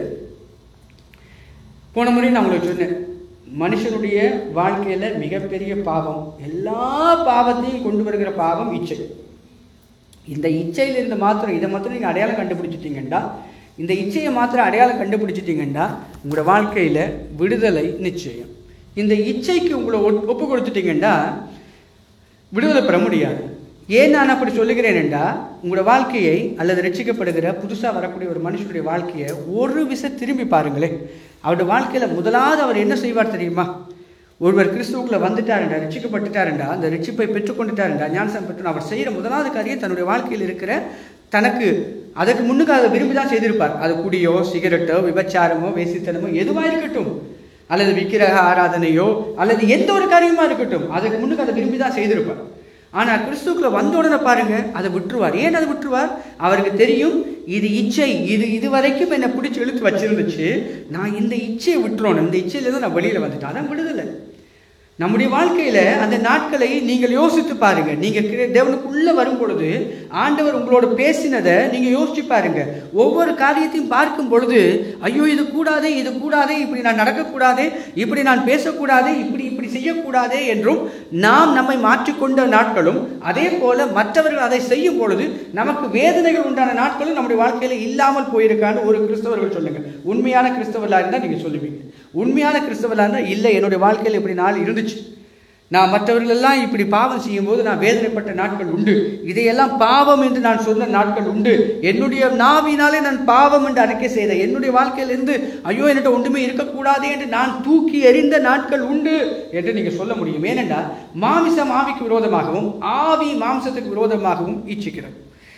போன முறை நான் உங்களுக்கு சொன்னேன் மனுஷனுடைய வாழ்க்கையில மிகப்பெரிய பாவம் எல்லா பாவத்தையும் கொண்டு வருகிற பாவம் இச்சை இந்த இச்சையில இருந்து மாத்திரம் இதை மாத்திரம் நீங்க அடையாளம் கண்டுபிடிச்சிட்டீங்கன்னா இந்த இச்சையை மாத்திரம் அடையாளம் கண்டுபிடிச்சிட்டீங்கன்னா உங்களோட வாழ்க்கையில விடுதலை நிச்சயம் இந்த இச்சைக்கு உங்களை ஒப்- ஒப்பு கொடுத்துட்டீங்கன்னா விடுதலை பெற முடியாது ஏன் நான் அப்படி சொல்லுகிறேன் என்றா உங்களோட வாழ்க்கையை அல்லது ரட்சிக்கப்படுகிற புதுசாக வரக்கூடிய ஒரு மனுஷனுடைய வாழ்க்கையை ஒரு விசை திரும்பி பாருங்களேன் அவருடைய வாழ்க்கையில் முதலாவது அவர் என்ன செய்வார் தெரியுமா ஒருவர் கிறிஸ்துவுக்குள்ள வந்துட்டாருண்டா ரட்சிக்கப்பட்டுட்டாருண்டா அந்த ரட்சிப்பை பெற்றுக்கொண்டுட்டாருண்டா ஞானசம் பெற்று அவர் செய்கிற முதலாவது காரியம் தன்னுடைய வாழ்க்கையில் இருக்கிற தனக்கு அதற்கு முன்னுக்கு அதை விரும்பி தான் செய்திருப்பார் அது குடியோ சிகரெட்டோ விபச்சாரமோ வேசித்தனமோ எதுவாக இருக்கட்டும் அல்லது விக்கிரக ஆராதனையோ அல்லது எந்த ஒரு காரியமா இருக்கட்டும் அதுக்கு முன்னுக்கு அதை விரும்பி தான் செய்திருப்பார் ஆனால் கிறிஸ்துக்குள்ள வந்த உடனே பாருங்க அதை விட்டுருவார் ஏன் அதை விட்டுருவார் அவருக்கு தெரியும் இது இச்சை இது இது வரைக்கும் என்னை பிடிச்சி இழுத்து வச்சிருந்துச்சு நான் இந்த இச்சையை விட்டுறோம் இந்த இச்சையிலேருந்து நான் வெளியில் வந்துட்டேன் அதான் விடுதலை நம்முடைய வாழ்க்கையில அந்த நாட்களை நீங்கள் யோசித்து பாருங்க நீங்க கிரி- தேவனுக்குள்ள வரும் பொழுது ஆண்டவர் உங்களோட பேசினதை நீங்க யோசிச்சு பாருங்க ஒவ்வொரு காரியத்தையும் பார்க்கும் பொழுது ஐயோ இது கூடாதே இது கூடாதே இப்படி நான் நடக்கக்கூடாதே இப்படி நான் பேசக்கூடாதே இப்படி இப்படி செய்யக்கூடாதே என்றும் நாம் நம்மை மாற்றிக்கொண்ட நாட்களும் அதே போல மற்றவர்கள் அதை செய்யும் பொழுது நமக்கு வேதனைகள் உண்டான நாட்களும் நம்முடைய வாழ்க்கையில இல்லாமல் போயிருக்கான்னு ஒரு கிறிஸ்தவர்கள் சொல்லுங்க உண்மையான கிறிஸ்தவர்களா இருந்தா நீங்க சொல்லுவீங்க உண்மையான கிறிஸ்தவர்களா இருந்தா இல்லை என்னுடைய வாழ்க்கையில் இப்படி நாள் இருந்துச்சு நான் மற்றவர்கள் எல்லாம் இப்படி பாவம் செய்யும்போது நான் வேதனைப்பட்ட நாட்கள் உண்டு இதையெல்லாம் பாவம் என்று நான் சொன்ன நாட்கள் உண்டு என்னுடைய நாவினாலே நான் பாவம் என்று அறிக்கை செய்த என்னுடைய வாழ்க்கையிலிருந்து ஐயோ என்கிட்ட ஒன்றுமே இருக்கக்கூடாது என்று நான் தூக்கி எறிந்த நாட்கள் உண்டு என்று நீங்க சொல்ல முடியும் ஏனென்றால் மாமிசம் ஆவிக்கு விரோதமாகவும் ஆவி மாம்சத்துக்கு விரோதமாகவும் இச்சிக்கிறது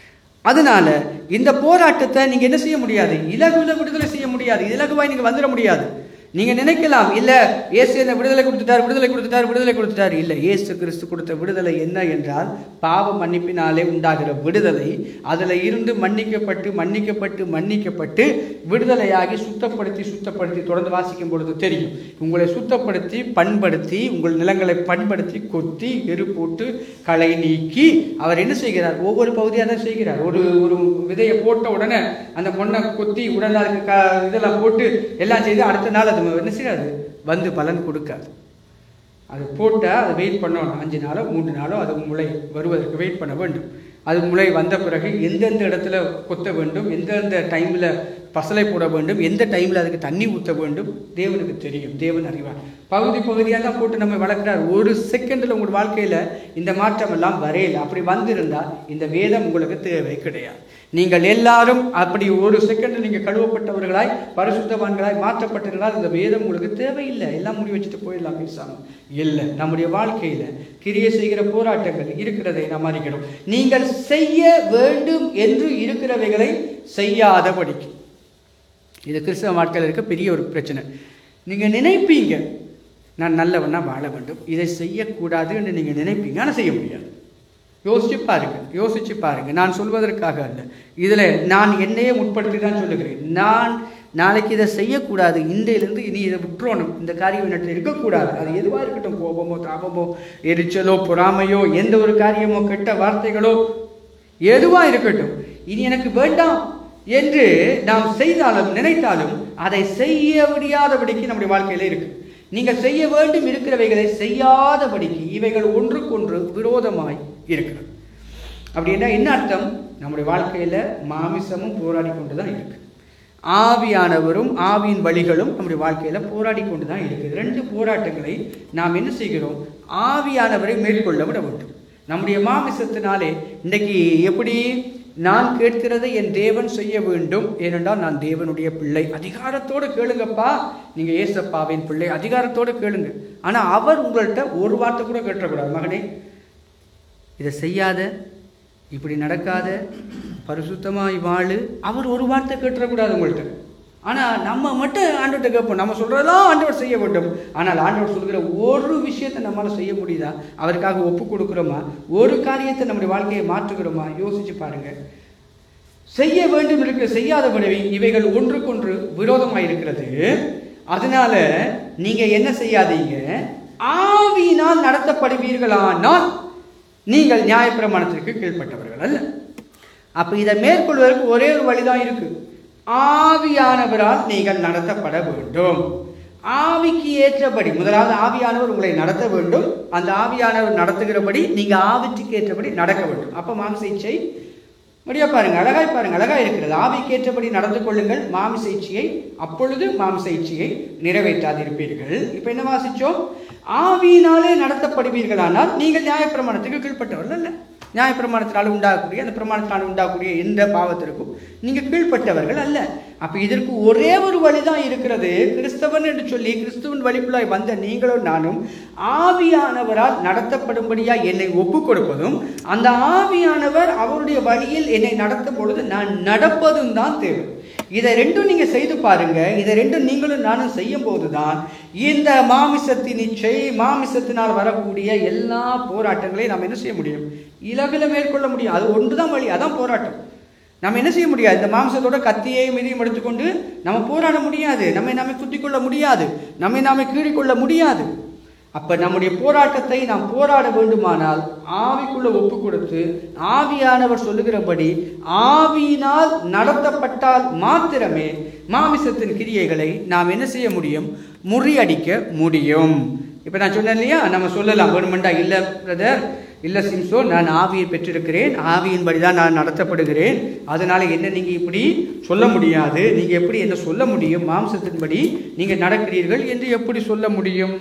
அதனால இந்த போராட்டத்தை நீங்க என்ன செய்ய முடியாது இலகுல விடுதலை செய்ய முடியாது இலகுவாய் நீங்க வந்துட முடியாது நீங்க நினைக்கலாம் இல்ல இயேசு என்ன விடுதலை கொடுத்துட்டார் விடுதலை கொடுத்துட்டார் விடுதலை கொடுத்துட்டார் இல்ல இயேசு கிறிஸ்து கொடுத்த விடுதலை என்ன என்றால் பாவ மன்னிப்பினாலே உண்டாகிற விடுதலை அதுல இருந்து மன்னிக்கப்பட்டு மன்னிக்கப்பட்டு மன்னிக்கப்பட்டு விடுதலையாகி சுத்தப்படுத்தி சுத்தப்படுத்தி தொடர்ந்து வாசிக்கும் பொழுது தெரியும் உங்களை சுத்தப்படுத்தி பண்படுத்தி உங்கள் நிலங்களை பண்படுத்தி கொத்தி எரு போட்டு களை நீக்கி அவர் என்ன செய்கிறார் ஒவ்வொரு பகுதியாக தான் செய்கிறார் ஒரு ஒரு விதையை போட்ட உடனே அந்த மண்ணை கொத்தி உடனே அதுக்கு க இதெல்லாம் போட்டு எல்லாம் செய்து அடுத்த நாள் அது என்ன செய்யாது வந்து பலன் கொடுக்காது அது போட்டால் அதை வெயிட் பண்ணணும் அஞ்சு நாளோ மூன்று நாளோ அது முளை வருவதற்கு வெயிட் பண்ண வேண்டும் அது முளை வந்த பிறகு எந்தெந்த இடத்துல கொத்த வேண்டும் எந்தெந்த டைமில் பசலை போட வேண்டும் எந்த டைமில் அதுக்கு தண்ணி ஊற்ற வேண்டும் தேவனுக்கு தெரியும் தேவன் அறிவார் பகுதி பகுதியாக தான் போட்டு நம்ம வளர்க்குறார் ஒரு செகண்டில் உங்கள் வாழ்க்கையில் இந்த மாற்றம் எல்லாம் வரையல அப்படி வந்திருந்தால் இந்த வேதம் உங்களுக்கு தேவை கிடையாது நீங்கள் எல்லாரும் அப்படி ஒரு செகண்ட் நீங்கள் கழுவப்பட்டவர்களாய் பரிசுத்தவான்களாய் மாற்றப்பட்டிருந்தால் இந்த வேதம் உங்களுக்கு தேவையில்லை எல்லாம் முடி வச்சுட்டு போயிடலாம் பேசாம இல்லை நம்முடைய வாழ்க்கையில கிரியை செய்கிற போராட்டங்கள் இருக்கிறதை நாம் அறிகிறோம் நீங்கள் செய்ய வேண்டும் என்று இருக்கிறவைகளை செய்யாதபடிக்கு இது கிறிஸ்தவ வாழ்க்கையில் இருக்க பெரிய ஒரு பிரச்சனை நீங்கள் நினைப்பீங்க நான் நல்லவனா வாழ வேண்டும் இதை செய்யக்கூடாது என்று நீங்கள் நினைப்பீங்க ஆனால் செய்ய முடியாது யோசிச்சு பாருங்க யோசிச்சு பாருங்க நான் சொல்வதற்காக அல்ல இதில் நான் என்னையே முற்படுத்தி தான் சொல்லுகிறேன் நான் நாளைக்கு இதை செய்யக்கூடாது இன்றையிலிருந்து இனி இதை விட்டுறணும் இந்த காரியம் என்னிடத்தில் இருக்கக்கூடாது அது எதுவாக இருக்கட்டும் கோபமோ தாபமோ எரிச்சலோ பொறாமையோ எந்த ஒரு காரியமோ கெட்ட வார்த்தைகளோ எதுவாக இருக்கட்டும் இனி எனக்கு வேண்டாம் என்று நாம் செய்தாலும் நினைத்தாலும் அதை செய்ய முடியாதபடிக்கு நம்முடைய வாழ்க்கையில இருக்கு நீங்கள் செய்ய வேண்டும் இருக்கிறவைகளை செய்யாதபடிக்கு இவைகள் ஒன்றுக்கொன்று விரோதமாய் இருக்கிறது அப்படின்னா என்ன அர்த்தம் நம்முடைய வாழ்க்கையில மாமிசமும் போராடி கொண்டு தான் இருக்கு ஆவியானவரும் ஆவியின் வழிகளும் நம்முடைய வாழ்க்கையில போராடி கொண்டு தான் இருக்குது ரெண்டு போராட்டங்களை நாம் என்ன செய்கிறோம் ஆவியானவரை மேற்கொள்ள விட வேண்டும் நம்முடைய மாமிசத்தினாலே இன்னைக்கு எப்படி நான் கேட்கிறதை என் தேவன் செய்ய வேண்டும் ஏனென்றால் நான் தேவனுடைய பிள்ளை அதிகாரத்தோடு கேளுங்கப்பா நீங்க ஏசப்பாவின் பிள்ளை அதிகாரத்தோடு கேளுங்க ஆனா அவர் உங்கள்கிட்ட ஒரு வார்த்தை கூட கேட்டக்கூடாது மகனே இதை செய்யாத இப்படி நடக்காத பரிசுத்தமாய் வாழு அவர் ஒரு வார்த்தை கேட்டுறக்கூடாது உங்கள்கிட்ட ஆனால் நம்ம மட்டும் ஆண்டவர்கிட்ட கேட்போம் நம்ம சொல்கிறதெல்லாம் ஆண்டவர் செய்ய வேண்டும் ஆனால் ஆண்டவர் சொல்கிற ஒரு விஷயத்தை நம்மளால் செய்ய முடியுதா அவருக்காக ஒப்பு கொடுக்குறோமா ஒரு காரியத்தை நம்முடைய வாழ்க்கையை மாற்றுகிறோமா யோசிச்சு பாருங்க செய்ய வேண்டும் இருக்கிற செய்யாதபடி இவைகள் ஒன்றுக்கொன்று விரோதமாக இருக்கிறது அதனால நீங்க என்ன செய்யாதீங்க ஆவியினால் நடத்தப்படுவீர்களானால் நீங்கள் நியாயப்பிரமாணத்திற்கு கீழ்ப்பட்டவர்கள் அல்ல அப்ப இதை மேற்கொள்வதற்கு ஒரே ஒரு வழிதான் இருக்கு ஆவியானவரால் நீங்கள் நடத்தப்பட வேண்டும் ஆவிக்கு ஏற்றபடி முதலாவது ஆவியானவர் உங்களை நடத்த வேண்டும் அந்த ஆவியானவர் நடத்துகிறபடி நீங்க ஆவிக்கு ஏற்றபடி நடக்க வேண்டும் அப்ப மாம்ச இச்சை முடியா பாருங்க அழகாய் பாருங்க அழகா இருக்கிறது ஆவிக்கு ஏற்றபடி நடந்து கொள்ளுங்கள் மாமிச இச்சையை அப்பொழுது மாமிச இச்சையை நிறைவேற்றாதிருப்பீர்கள் இப்ப என்ன வாசிச்சோம் ஆவியினாலே நடத்தப்படுவீர்களானால் நீங்கள் நியாயப்பிரமாணத்துக்கு கீழ்ப்பட்டவர்கள் அல்ல நியாயப்பிரமாணத்தினால உண்டாகக்கூடிய அந்த பிரமாணத்தினால உண்டாகக்கூடிய எந்த பாவத்திற்கும் நீங்க கீழ்ப்பட்டவர்கள் அல்ல அப்ப இதற்கு ஒரே ஒரு வழிதான் இருக்கிறது கிறிஸ்தவன் என்று சொல்லி கிறிஸ்துவன் வழிக்குள்ளாய் வந்த நீங்களும் நானும் ஆவியானவரால் நடத்தப்படும்படியா என்னை ஒப்பு கொடுப்பதும் அந்த ஆவியானவர் அவருடைய வழியில் என்னை நடத்தும் பொழுது நான் நடப்பதும் தான் தேவை இதை ரெண்டும் நீங்க செய்து பாருங்க இதை ரெண்டும் நீங்களும் நானும் செய்யும் போதுதான் இந்த மாமிசத்தின் இச்சை மாமிசத்தினால் வரக்கூடிய எல்லா போராட்டங்களையும் நாம் என்ன செய்ய முடியும் இலகுல மேற்கொள்ள முடியும் அது ஒன்றுதான் வழி அதான் போராட்டம் நம்ம என்ன செய்ய முடியாது இந்த மாம்சத்தோட கத்தியையும் இதையும் எடுத்துக்கொண்டு நம்ம போராட முடியாது நம்மை நாமே குத்திக் கொள்ள முடியாது நம்மை நாமே கீழிக்கொள்ள முடியாது அப்ப நம்முடைய போராட்டத்தை நாம் போராட வேண்டுமானால் ஆவிக்குள்ள ஒப்பு கொடுத்து ஆவியானவர் சொல்லுகிறபடி ஆவியினால் நடத்தப்பட்டால் மாத்திரமே மாமிசத்தின் கிரியைகளை நாம் என்ன செய்ய முடியும் முறியடிக்க முடியும் இப்ப நான் சொன்னேன் இல்லையா நம்ம சொல்லலாம் வேணுமெண்டா இல்ல பிரதர் இல்ல சிம்சோ நான் ஆவியை பெற்றிருக்கிறேன் ஆவியின்படி தான் நான் நடத்தப்படுகிறேன் அதனால என்ன நீங்க இப்படி சொல்ல முடியாது நீங்க எப்படி என்ன சொல்ல முடியும் மாம்சத்தின்படி நீங்க நடக்கிறீர்கள் என்று எப்படி சொல்ல முடியும்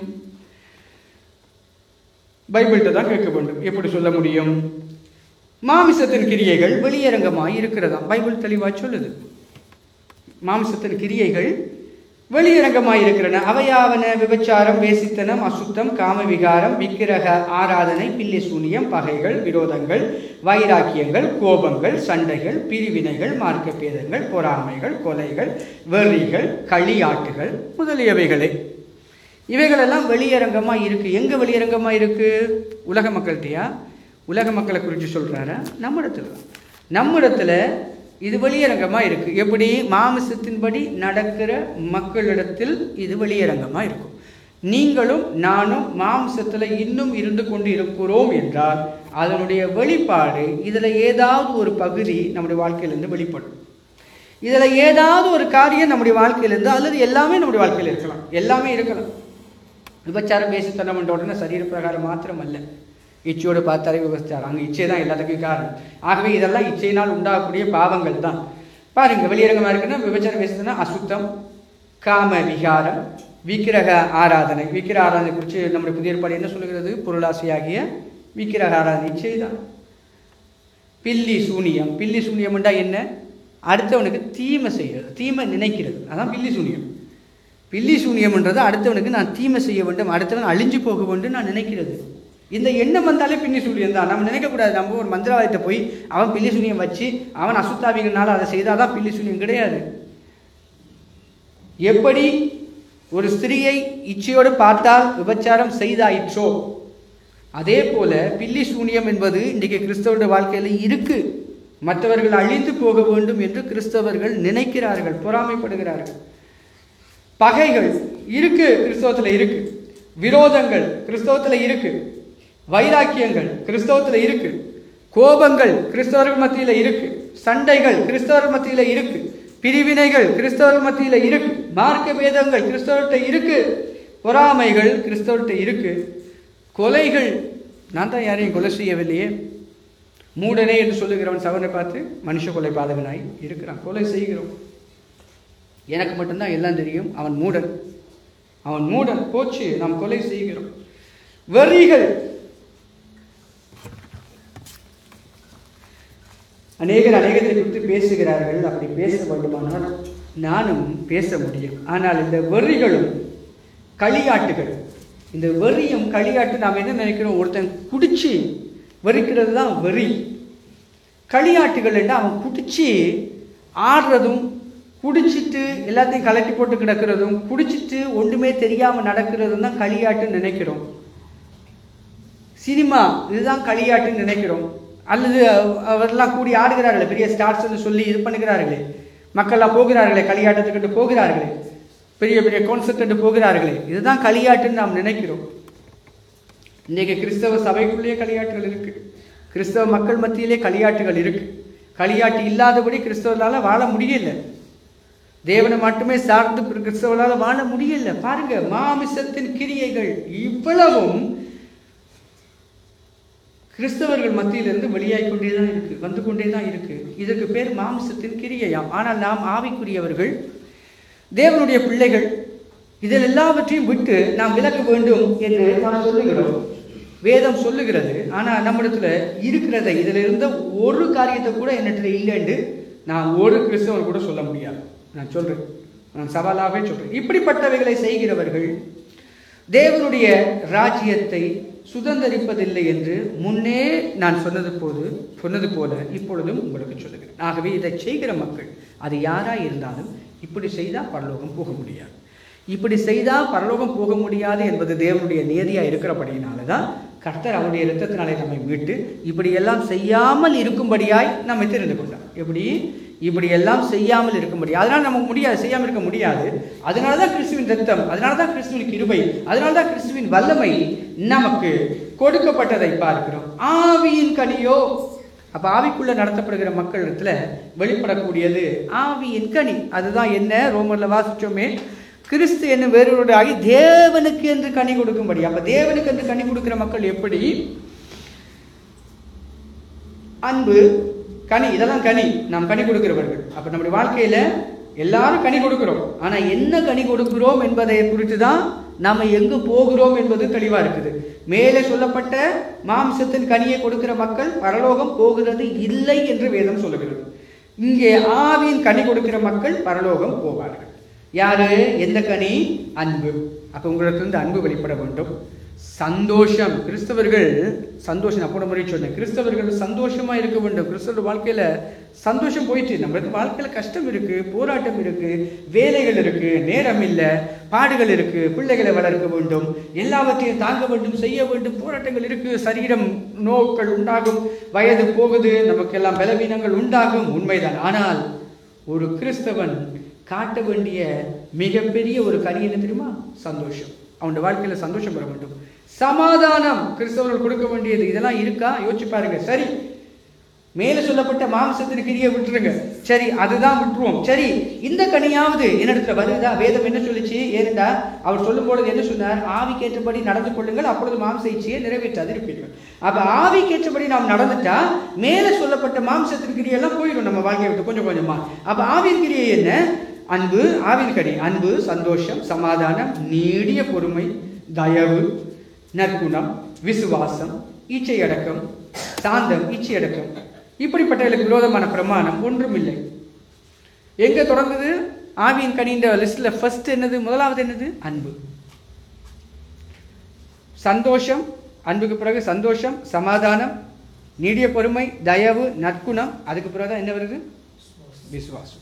பைபிள்கிட்ட தான் கேட்க வேண்டும் எப்படி சொல்ல முடியும் மாமிசத்தின் கிரியைகள் வெளியரங்கமாய் இருக்கிறதா பைபிள் தெளிவா சொல்லுது மாமிசத்தின் கிரியைகள் வெளியரங்கமாய் இருக்கிறன அவையாவன விபச்சாரம் வேசித்தனம் அசுத்தம் காம விகாரம் விக்கிரக ஆராதனை பில்லி சூனியம் பகைகள் விரோதங்கள் வைராக்கியங்கள் கோபங்கள் சண்டைகள் பிரிவினைகள் மார்க்க பேதங்கள் பொறாமைகள் கொலைகள் வெறிகள் களியாட்டுகள் முதலியவைகளே இவைகளெல்லாம் வெளியரங்கமா இருக்கு எங்க வெளியரங்கமா இருக்கு உலக மக்கள்கிட்டயா உலக மக்களை குறித்து சொல்றாரா நம்ம இடத்துல நம்ம இடத்துல இது வெளியரங்கமா இருக்கு எப்படி மாமிசத்தின்படி நடக்கிற மக்களிடத்தில் இது வெளியரங்கமா இருக்கும் நீங்களும் நானும் மாம்சத்துல இன்னும் இருந்து கொண்டு இருக்கிறோம் என்றால் அதனுடைய வெளிப்பாடு இதுல ஏதாவது ஒரு பகுதி நம்முடைய வாழ்க்கையிலிருந்து வெளிப்படும் இதுல ஏதாவது ஒரு காரியம் நம்முடைய வாழ்க்கையிலிருந்து அல்லது எல்லாமே நம்முடைய வாழ்க்கையில் இருக்கலாம் எல்லாமே இருக்கலாம் விபச்சாரம் பேசித்தனம் என்ற உடனே சரீர பிரகாரம் மாத்திரம் அல்ல இச்சையோடு பார்த்தாலே விபச்சாரம் அங்கே இச்சை தான் எல்லாத்துக்கும் காரணம் ஆகவே இதெல்லாம் இச்சையினால் உண்டாகக்கூடிய பாவங்கள் தான் பாருங்க வெளியரங்கமாக இருக்குன்னா விபச்சாரம் பேசுறதுன்னா அசுத்தம் காம விகாரம் விக்கிரக ஆராதனை விக்கிர ஆராதனை குறித்து நம்முடைய புதிய ஏற்பாடு என்ன சொல்லுகிறது பொருளாசையாகிய விக்கிரக ஆராதனை இச்சை தான் பில்லி சூனியம் பில்லி சூனியம்ண்டா என்ன அடுத்தவனுக்கு தீமை செய்கிறது தீமை நினைக்கிறது அதான் பில்லி சூனியம் பில்லி சூனியம்ன்றது அடுத்தவனுக்கு நான் தீமை செய்ய வேண்டும் அடுத்தவன் அழிஞ்சு போக வேண்டும் நான் நினைக்கிறது இந்த எண்ணம் வந்தாலே பில்லி சூனியம் தான் நம்ம நினைக்கக்கூடாது நம்ம ஒரு மந்திரவாதத்தை போய் அவன் பில்லி சூனியம் வச்சு அவன் அசுத்தாவிகனால அதை செய்தாதான் பில்லி சூனியம் கிடையாது எப்படி ஒரு ஸ்திரியை இச்சையோடு பார்த்தால் விபச்சாரம் செய்தாயிற்றோ அதே போல பில்லி சூனியம் என்பது இன்றைக்கு கிறிஸ்தவருடைய வாழ்க்கையில இருக்கு மற்றவர்கள் அழிந்து போக வேண்டும் என்று கிறிஸ்தவர்கள் நினைக்கிறார்கள் பொறாமைப்படுகிறார்கள் பகைகள் இருக்கு கிறிஸ்தவத்துல இருக்கு விரோதங்கள் கிறிஸ்தவத்துல இருக்கு வைராக்கியங்கள் கிறிஸ்தவத்துல இருக்கு கோபங்கள் கிறிஸ்தவர்கள் மத்தியில இருக்கு சண்டைகள் கிறிஸ்தவர்கள் மத்தியில இருக்கு பிரிவினைகள் கிறிஸ்தவர்கள் மத்தியில இருக்கு மார்க்க பேதங்கள் கிறிஸ்தவர்கிட்ட இருக்கு பொறாமைகள் கிறிஸ்தவர்கிட்ட இருக்கு கொலைகள் நான் தான் யாரையும் கொலை செய்யவில்லையே மூடனே என்று சொல்லுகிறவன் சவனை பார்த்து மனுஷ கொலை பாதகனாய் இருக்கிறான் கொலை செய்கிறோம் எனக்கு மட்டும்தான் எல்லாம் தெரியும் அவன் மூடன் அவன் மூடன் போச்சு நாம் கொலை செய்கிறோம் வெறிகள் அநேகர் அநேகத்தை குறித்து பேசுகிறார்கள் அப்படி பேச வேண்டுமானால் நானும் பேச முடியும் ஆனால் இந்த வெறிகளும் களியாட்டுகள் இந்த வெறியும் களியாட்டு நாம் என்ன நினைக்கிறோம் ஒருத்தன் குடிச்சு வெறிக்கிறது தான் வெறி களியாட்டுகள் என்று அவன் குடிச்சு ஆடுறதும் குடிச்சிட்டு எல்லாத்தையும் கலட்டி போட்டு கிடக்கிறதும் குடிச்சிட்டு ஒன்றுமே தெரியாமல் நடக்கிறதும் தான் களியாட்டுன்னு நினைக்கிறோம் சினிமா இதுதான் களியாட்டுன்னு நினைக்கிறோம் அல்லது அவரெல்லாம் கூடி ஆடுகிறார்களே பெரிய ஸ்டார்ஸ்னு சொல்லி இது பண்ணுகிறார்களே மக்கள்லாம் போகிறார்களே களியாட்டத்துக்கிட்டு போகிறார்களே பெரிய பெரிய கான்சர்ட் போகிறார்களே இதுதான் களியாட்டுன்னு நாம் நினைக்கிறோம் இன்றைக்கு கிறிஸ்தவ சபைக்குள்ளேயே களியாட்டுகள் இருக்கு கிறிஸ்தவ மக்கள் மத்தியிலே களியாட்டுகள் இருக்கு களியாட்டு இல்லாதபடி கிறிஸ்தவர்களால வாழ முடியல தேவனை மட்டுமே சார்ந்து கிறிஸ்தவர்களால வாழ முடியல பாருங்க மாமிசத்தின் கிரியைகள் இவ்வளவும் கிறிஸ்தவர்கள் மத்தியிலிருந்து வெளியாகி கொண்டே தான் இருக்கு வந்து கொண்டே தான் இருக்கு இதற்கு பேர் மாமிசத்தின் கிரியையாம் ஆனால் நாம் ஆவிக்குரியவர்கள் தேவனுடைய பிள்ளைகள் இதில் எல்லாவற்றையும் விட்டு நாம் விலக வேண்டும் என்று நாம் சொல்லுகிறோம் வேதம் சொல்லுகிறது ஆனால் நம்மிடத்துல இருக்கிறத இதில் இருந்த ஒரு காரியத்தை கூட என்னிடத்துல இல்லைன்னு நான் ஒரு கிறிஸ்தவர் கூட சொல்ல முடியாது நான் சொல்றேன் நான் சவாலாகவே சொல்றேன் இப்படிப்பட்டவைகளை செய்கிறவர்கள் தேவனுடைய ராஜ்யத்தை சுதந்திரிப்பதில்லை என்று முன்னே நான் சொன்னது போது சொன்னது போல இப்பொழுதும் உங்களுக்கு சொல்லுகிறேன் ஆகவே இதை செய்கிற மக்கள் அது யாரா இருந்தாலும் இப்படி செய்தால் பரலோகம் போக முடியாது இப்படி செய்தால் பரலோகம் போக முடியாது என்பது தேவனுடைய நியதியா இருக்கிறபடியினால தான் கர்த்தர் அவருடைய இரத்தத்தினாலே நம்மை மீட்டு இப்படி எல்லாம் செய்யாமல் இருக்கும்படியாய் நம்மை தெரிந்து கொண்டார் எப்படி இப்படி எல்லாம் செய்யாமல் இருக்கும்படி அதனால நமக்கு முடியாது செய்யாமல் இருக்க முடியாது அதனால தான் கிறிஸ்துவின் ரத்தம் அதனால தான் கிறிஸ்துவின் கிருபை அதனால தான் கிறிஸ்துவின் வல்லமை நமக்கு கொடுக்கப்பட்டதை பார்க்கிறோம் ஆவியின் கனியோ அப்ப ஆவிக்குள்ள நடத்தப்படுகிற மக்களிடத்துல வெளிப்படக்கூடியது ஆவியின் கனி அதுதான் என்ன ரோமர்ல வாசிச்சோமே கிறிஸ்து என்னும் வேறொரு ஆகி தேவனுக்கு என்று கனி கொடுக்கும்படி அப்ப தேவனுக்கு என்று கனி கொடுக்கிற மக்கள் எப்படி அன்பு கனி இதெல்லாம் கனி நாம் கனி கொடுக்கிறவர்கள் அப்ப நம்முடைய வாழ்க்கையில எல்லாரும் கனி கொடுக்கிறோம் ஆனா என்ன கனி கொடுக்கிறோம் என்பதை குறித்து தான் நாம எங்கு போகிறோம் என்பது தெளிவா இருக்குது மேலே சொல்லப்பட்ட மாம்சத்தின் கனியை கொடுக்கிற மக்கள் பரலோகம் போகிறது இல்லை என்று வேதம் சொல்லுகிறது இங்கே ஆவியின் கனி கொடுக்கிற மக்கள் பரலோகம் போவார்கள் யாரு எந்த கனி அன்பு அப்ப உங்களிடத்திலிருந்து அன்பு வெளிப்பட வேண்டும் சந்தோஷம் கிறிஸ்தவர்கள் சந்தோஷம் நான் போன முறை சொன்னேன் கிறிஸ்தவர்கள் சந்தோஷமா இருக்க வேண்டும் கிறிஸ்தவர் வாழ்க்கையில சந்தோஷம் போயிட்டு நம்மளுக்கு வாழ்க்கையில கஷ்டம் இருக்கு போராட்டம் இருக்கு வேலைகள் இருக்கு நேரம் இல்லை பாடுகள் இருக்கு பிள்ளைகளை வளர்க்க வேண்டும் எல்லாவற்றையும் தாங்க வேண்டும் செய்ய வேண்டும் போராட்டங்கள் இருக்கு சரீரம் நோக்கள் உண்டாகும் வயது போகுது நமக்கெல்லாம் பலவீனங்கள் உண்டாகும் உண்மைதான் ஆனால் ஒரு கிறிஸ்தவன் காட்ட வேண்டிய மிகப்பெரிய ஒரு கனி என்ன தெரியுமா சந்தோஷம் அவனுடைய வாழ்க்கையில சந்தோஷம் பெற வேண்டும் சமாதானம் கிறிஸ்தவர்கள் கொடுக்க வேண்டியது இதெல்லாம் இருக்கா யோசிச்சு பாருங்க சரி மேல சொல்லப்பட்ட மாம்சத்தின் கிரியை விட்டுருங்க சரி அதுதான் விட்டுருவோம் சரி இந்த கனியாவது என்னிடத்துல வருதா வேதம் என்ன சொல்லுச்சு ஏனென்றா அவர் சொல்லும் பொழுது என்ன சொன்னார் ஆவிக்கேற்றபடி நடந்து கொள்ளுங்கள் அப்பொழுது மாம்ச இச்சையை நிறைவேற்றாது இருப்பீர்கள் அப்ப ஆவிக்கேற்றபடி நாம் நடந்துட்டா மேல சொல்லப்பட்ட மாம்சத்தின் கிரியெல்லாம் போயிடும் நம்ம வாழ்க்கையை விட்டு கொஞ்சம் கொஞ்சமா அப்ப ஆவின் கிரியை என்ன அன்பு ஆவின் கனி அன்பு சந்தோஷம் சமாதானம் நீடிய பொறுமை தயவு நற்குணம் விசுவாசம் இச்சை அடக்கம் சாந்தம் இச்சை அடக்கம் இப்படிப்பட்டவர்களுக்கு விரோதமான பிரமாணம் ஒன்றும் இல்லை எங்க தொடங்குது ஆவியின் கனின்ற லிஸ்ட்ல ஃபர்ஸ்ட் என்னது முதலாவது என்னது அன்பு சந்தோஷம் அன்புக்கு பிறகு சந்தோஷம் சமாதானம் நீடிய பொறுமை தயவு நற்குணம் அதுக்கு பிறகு தான் என்ன வருது விசுவாசம்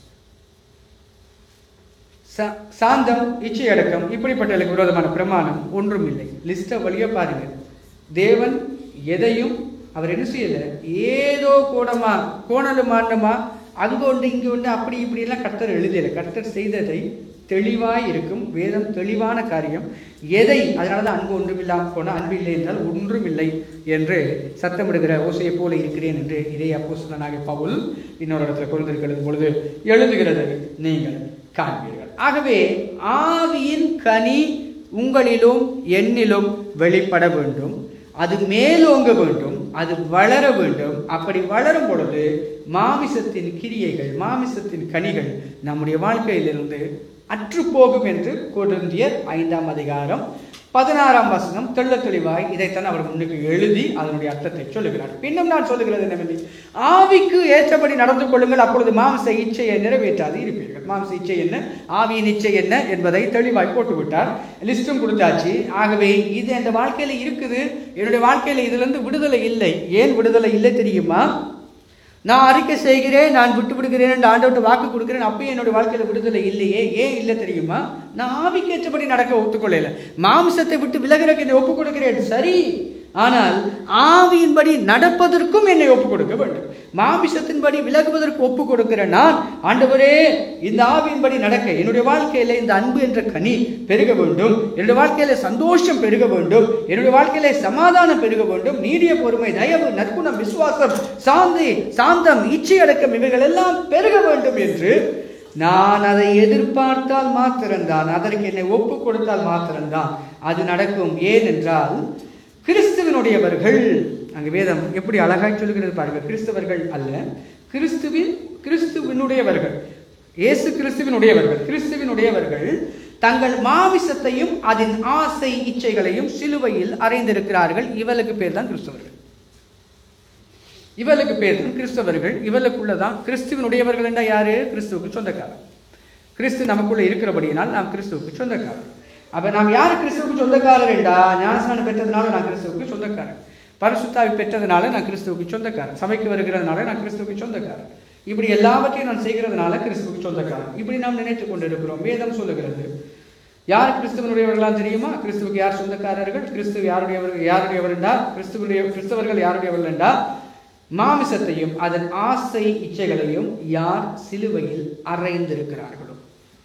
ச- சாந்தம் இச்சை அடக்கம் இப்படிப்பட்டவர்களுக்கு விரோதமான பிரமாணம் ஒன்றும் இல்லை லிஸ்ட்டை வழியா பாருங்க தேவன் எதையும் அவர் என்ன செய்யல ஏதோ கோணமா கோணலு மாண்டமா அங்க உண்டு இங்க உண்டு அப்படி இப்படி எல்லாம் கர்த்தர் எழுதல கர்த்தர் செய்ததை தெளிவாய் இருக்கும் வேதம் தெளிவான காரியம் எதை அதனாலதான் அன்பு ஒன்றும் இல்லாமல் போன அன்பு இல்லை என்றால் ஒன்றும் இல்லை என்று சத்தமிடுகிற ஓசையை போல இருக்கிறேன் என்று இதே அப்போஸ்தலனாகிய பவுல் இன்னொரு இடத்துல கொண்டிருக்கிறது பொழுது எழுதுகிறதை நீங்கள் காண்பீர்கள் ஆகவே ஆவியின் கனி உங்களிலும் என்னிலும் வெளிப்பட வேண்டும் அது மேலோங்க வேண்டும் அது வளர வேண்டும் அப்படி வளரும் பொழுது மாமிசத்தின் கிரியைகள் மாமிசத்தின் கனிகள் நம்முடைய வாழ்க்கையிலிருந்து அற்றுப்போகும் என்று கொருந்தியர் ஐந்தாம் அதிகாரம் பதினாறாம் வசனம் தெள்ள தெளிவாய் இதைத்தான் அவர் முன்னுக்கு எழுதி அதனுடைய அர்த்தத்தை சொல்லுகிறார் பின்னும் நான் சொல்லுகிறது என்னவென்று ஆவிக்கு ஏற்றபடி நடந்து கொள்ளுங்கள் அப்பொழுது மாம்ச இச்சையை நிறைவேற்றாது இருப்பீர்கள் மாம்ச இச்சை என்ன ஆவியின் இச்சை என்ன என்பதை தெளிவாய் போட்டு விட்டார் லிஸ்டும் கொடுத்தாச்சு ஆகவே இது என் வாழ்க்கையில இருக்குது என்னுடைய வாழ்க்கையில இதுல இருந்து விடுதலை இல்லை ஏன் விடுதலை இல்லை தெரியுமா நான் அறிக்கை செய்கிறேன் நான் விட்டு விடுகிறேன் என்று ஆண்டவர்கிட்ட வாக்கு கொடுக்கிறேன் அப்பயும் என்னுடைய வாழ்க்கையில விடுதலை இல்லையே ஏன் இல்லை தெரியுமா நான் ஆவிக்கேற்றபடி நடக்க ஒத்துக்கொள்ளல மாம்சத்தை விட்டு விலகிறதுக்கு என்னை ஒப்புக் கொடுக்கிறேன் சரி ஆனால் ஆவியின்படி நடப்பதற்கும் என்னை ஒப்புக் கொடுக்க வேண்டும் மாமிசத்தின்படி விலகுவதற்கு ஒப்புக் கொடுக்கிற நான் ஆண்டவரே இந்த ஆவியின்படி நடக்க என்னுடைய வாழ்க்கையில இந்த அன்பு என்ற கனி பெருக வேண்டும் என்னுடைய வாழ்க்கையில சந்தோஷம் பெருக வேண்டும் என்னுடைய வாழ்க்கையில சமாதானம் பெருக வேண்டும் நீடிய பொறுமை தயவு நற்குணம் விசுவாசம் சாந்தி சாந்தம் இச்சை அடக்கம் இவைகள் எல்லாம் பெருக வேண்டும் என்று நான் அதை எதிர்பார்த்தால் மாத்திரம்தான் அதற்கு என்னை ஒப்பு கொடுத்தால் மாத்திரம்தான் அது நடக்கும் ஏனென்றால் கிறிஸ்துவனுடையவர்கள் அங்க வேதம் எப்படி அழகாய் சொல்லுகிறது பாருங்க கிறிஸ்தவர்கள் அல்ல கிறிஸ்துவின் கிறிஸ்துவினுடையவர்கள் இயேசு கிறிஸ்துவினுடையவர்கள் கிறிஸ்துவினுடையவர்கள் தங்கள் மாமிசத்தையும் அதன் ஆசை இச்சைகளையும் சிலுவையில் அறைந்திருக்கிறார்கள் இவளுக்கு பேர் தான் கிறிஸ்தவர்கள் இவளுக்கு பேர் தான் கிறிஸ்தவர்கள் இவளுக்குள்ளதான் கிறிஸ்துவனுடையவர்கள் என்றா யாரு கிறிஸ்துவுக்கு சொந்தக்காரர் கிறிஸ்து நமக்குள்ள இருக்கிறபடியினால் நாம் கிறிஸ்துவுக்கு சொந்தக்காரர் அப்ப நாம் யார் கிறிஸ்துவுக்கு சொந்தக்காரர் என்றா ஞானஸ்நானம் பெற்றதுனால நான் கிறிஸ்துவுக்கு சொந்தக்காரர் பரிசுத்தாவி பெற்றதுனால நான் கிறிஸ்துவுக்கு சொந்தக்காரன் சபைக்கு வருகிறதுனால நான் கிறிஸ்துவுக்கு சொந்தக்காரன் இப்படி எல்லாவற்றையும் நான் செய்கிறதுனால கிறிஸ்துவுக்கு சொந்தக்காரன் இப்படி நாம் நினைத்துக் கொண்டிருக்கிறோம் வேதம் சொல்லுகிறது யார் கிறிஸ்துவனுடையவர்களாம் தெரியுமா கிறிஸ்துவுக்கு யார் சொந்தக்காரர்கள் கிறிஸ்துவ யாருடையவர்கள் யாருடையவர் என்றால் கிறிஸ்துவனுடைய கிறிஸ்தவர்கள் யாருடையவர்கள் என்றால் மாமிசத்தையும் அதன் ஆசை இச்சைகளையும் யார் சிலுவையில் அறைந்திருக்கிறார்களோ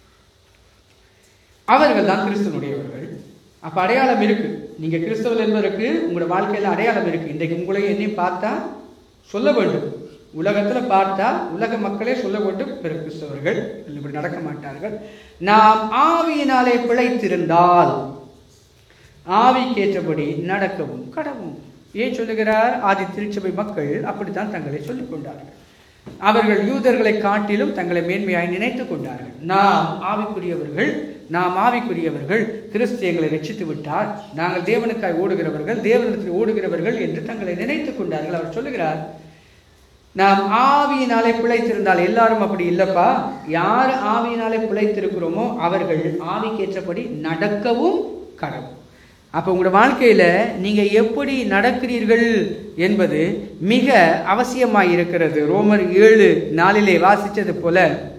அவர்கள் தான் கிறிஸ்துவனுடையவர்கள் அப்ப அடையாளம் இருக்கு நீங்க கிறிஸ்தவர் என்பதற்கு உங்களோட வாழ்க்கையில அடையாளம் இருக்கு இன்றைக்கு உங்களை என்னையும் பார்த்தா சொல்ல வேண்டும் உலகத்துல பார்த்தா உலக மக்களே சொல்ல வேண்டும் பிற கிறிஸ்தவர்கள் இப்படி நடக்க மாட்டார்கள் நாம் ஆவியினாலே பிழைத்திருந்தால் ஆவிக்கேற்றபடி நடக்கவும் கடவும் ஏன் சொல்லுகிறார் ஆதி திருச்சபை மக்கள் அப்படித்தான் தங்களை சொல்லிக் கொண்டார்கள் அவர்கள் யூதர்களை காட்டிலும் தங்களை மேன்மையாய் நினைத்துக் கொண்டார்கள் நாம் ஆவிக்குரியவர்கள் நாம் ஆவிக்குரியவர்கள் கிறிஸ்து எங்களை ரட்சித்து விட்டார் நாங்கள் தேவனுக்காய் ஓடுகிறவர்கள் தேவனிடத்தில் ஓடுகிறவர்கள் என்று தங்களை நினைத்துக் கொண்டார்கள் அவர் சொல்லுகிறார் நாம் ஆவியினாலே பிழைத்திருந்தால் எல்லாரும் அப்படி இல்லப்பா யார் ஆவியினாலே பிழைத்திருக்கிறோமோ அவர்கள் ஆவிக்கேற்றபடி நடக்கவும் கடவும் அப்போ உங்களோட வாழ்க்கையில நீங்க எப்படி நடக்கிறீர்கள் என்பது மிக அவசியமாய் இருக்கிறது ரோமர் ஏழு நாளிலே வாசித்தது போல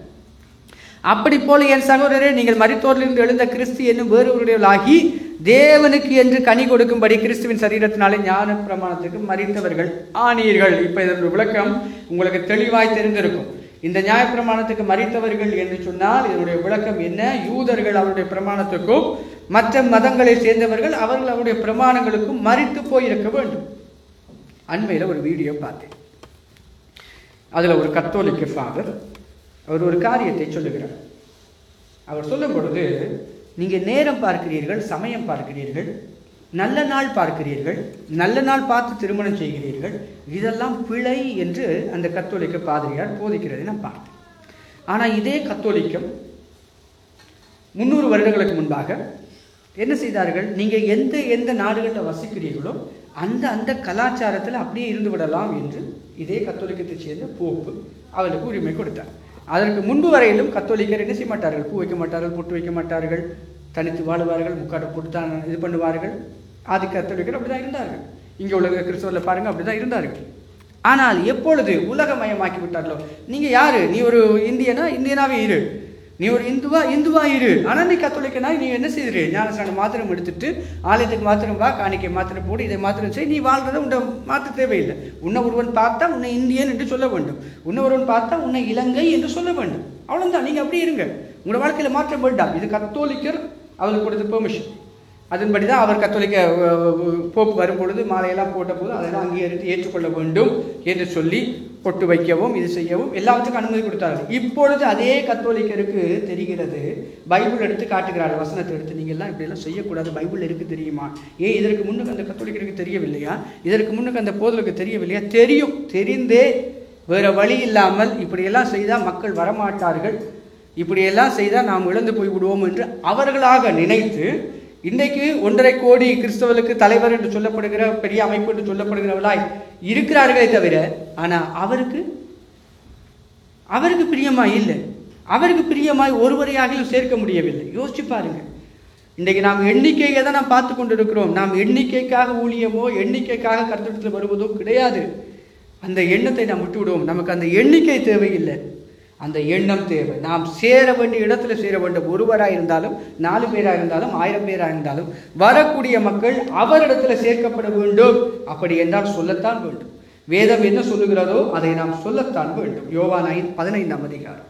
அப்படி போல என் சகோதரரே நீங்கள் மரித்தோரிலிருந்து எழுந்த கிறிஸ்து என்னும் வேறொருவர்களாகி தேவனுக்கு என்று கனி கொடுக்கும்படி கிறிஸ்துவின் சரீரத்தினாலே ஞான பிரமாணத்துக்கு மறித்தவர்கள் ஆனீர்கள் இப்ப இதனுடைய விளக்கம் உங்களுக்கு தெளிவாய் தெரிந்திருக்கும் இந்த நியாயப்பிரமாணத்துக்கு மறித்தவர்கள் என்று சொன்னால் இதனுடைய விளக்கம் என்ன யூதர்கள் அவருடைய பிரமாணத்துக்கும் மற்ற மதங்களை சேர்ந்தவர்கள் அவர்கள் அவருடைய பிரமாணங்களுக்கும் மறித்து போயிருக்க வேண்டும் அண்மையில் ஒரு வீடியோ பார்த்தேன் அதுல ஒரு கத்தோலிக்க ஃபாதர் அவர் ஒரு காரியத்தை சொல்லுகிறார் அவர் சொல்லும் பொழுது நீங்க நேரம் பார்க்கிறீர்கள் சமயம் பார்க்கிறீர்கள் நல்ல நாள் பார்க்கிறீர்கள் நல்ல நாள் பார்த்து திருமணம் செய்கிறீர்கள் இதெல்லாம் பிழை என்று அந்த கத்தோலிக்க பாதிரியார் போதிக்கிறதை நான் பார்த்தேன் ஆனா இதே கத்தோலிக்கம் முந்நூறு வருடங்களுக்கு முன்பாக என்ன செய்தார்கள் நீங்க எந்த எந்த நாடுகளில் வசிக்கிறீர்களோ அந்த அந்த கலாச்சாரத்தில் அப்படியே இருந்து விடலாம் என்று இதே கத்தோலிக்கத்தை சேர்ந்த போப்பு அவளுக்கு உரிமை கொடுத்தார் அதற்கு முன்பு வரையிலும் கத்தோலிக்கர் என்ன செய்ய மாட்டார்கள் பூ வைக்க மாட்டார்கள் பொட்டு வைக்க மாட்டார்கள் தனித்து வாழுவார்கள் முக்காட்டை போட்டு தான் இது பண்ணுவார்கள் ஆதி கத்தோலிக்கர் அப்படிதான் இருந்தார்கள் இங்கே உள்ள கிறிஸ்தவரில் பாருங்க அப்படிதான் இருந்தார்கள் ஆனால் எப்பொழுது உலகமயமாக்கி விட்டார்களோ நீங்க யாரு நீ ஒரு இந்தியனா இந்தியனாவே இரு நீ ஒரு இந்துவா இந்துவா இரு ஆனா நீ கத்தோலிக்கனா நீ என்ன செய்திரு ஞானஸ்நானம் மாத்திரம் எடுத்துட்டு ஆலயத்துக்கு மாத்திரம் வா காணிக்கை மாத்திரம் போடு இதை மாத்திரம் செய் நீ வாழ்றதை உன்னை மாற்ற தேவையில்லை உன்னை ஒருவன் பார்த்தா உன்னை இந்தியன் என்று சொல்ல வேண்டும் உன்னை ஒருவன் பார்த்தா உன்னை இலங்கை என்று சொல்ல வேண்டும் அவ்வளவுதான் நீங்க அப்படி இருங்க உங்களோட வாழ்க்கையில மாற்றம் வேண்டாம் இது கத்தோலிக்கர் அவருக்கு கொடுத்த பெர்மிஷன் அதன்படி தான் அவர் கத்தோலிக்க போப்பு வரும்பொழுது மாலையெல்லாம் போட்ட போது அதெல்லாம் அங்கீகரித்து ஏற்றுக்கொள்ள வேண்டும் என்று சொல்லி பொட்டு வைக்கவும் இது செய்யவும் எல்லாவற்றுக்கும் அனுமதி கொடுத்தார்கள் இப்பொழுது அதே கத்தோலிக்கருக்கு தெரிகிறது பைபிள் எடுத்து காட்டுகிறார்கள் வசனத்தை எடுத்து நீங்க எல்லாம் இப்படி எல்லாம் செய்யக்கூடாது பைபிள் இருக்கு தெரியுமா ஏன் இதற்கு முன்னுக்கு அந்த கத்தோலிக்கருக்கு தெரியவில்லையா இதற்கு முன்னுக்கு அந்த போதலுக்கு தெரியவில்லையா தெரியும் தெரிந்தே வேற வழி இல்லாமல் இப்படியெல்லாம் செய்தால் மக்கள் வரமாட்டார்கள் இப்படியெல்லாம் செய்தால் நாம் இழந்து போய் விடுவோம் என்று அவர்களாக நினைத்து இன்றைக்கு ஒன்றரை கோடி கிறிஸ்தவர்களுக்கு தலைவர் என்று சொல்லப்படுகிற பெரிய அமைப்பு என்று சொல்லப்படுகிறவர்களாய் இருக்கிறார்களே தவிர ஆனா அவருக்கு அவருக்கு பிரியமாய் இல்லை அவருக்கு பிரியமாய் ஒருவரையாகிலும் சேர்க்க முடியவில்லை யோசிச்சு பாருங்க இன்றைக்கு நாம் எண்ணிக்கையை தான் நாம் பார்த்து கொண்டிருக்கிறோம் நாம் எண்ணிக்கைக்காக ஊழியமோ எண்ணிக்கைக்காக கருத்திடத்தில் வருவதோ கிடையாது அந்த எண்ணத்தை நாம் விட்டு விடுவோம் நமக்கு அந்த எண்ணிக்கை தேவையில்லை அந்த எண்ணம் தேவை நாம் சேர வேண்டிய இடத்துல சேர வேண்டும் ஒருவராக இருந்தாலும் நாலு பேராக இருந்தாலும் ஆயிரம் பேராக இருந்தாலும் வரக்கூடிய மக்கள் அவரிடத்துல சேர்க்கப்பட வேண்டும் அப்படி என்றால் சொல்லத்தான் வேண்டும் வேதம் என்ன சொல்லுகிறதோ அதை நாம் சொல்லத்தான் வேண்டும் யோவான் ஐ பதினைந்தாம் அதிகாரம்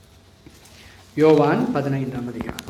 யோவான் பதினைந்தாம் அதிகாரம்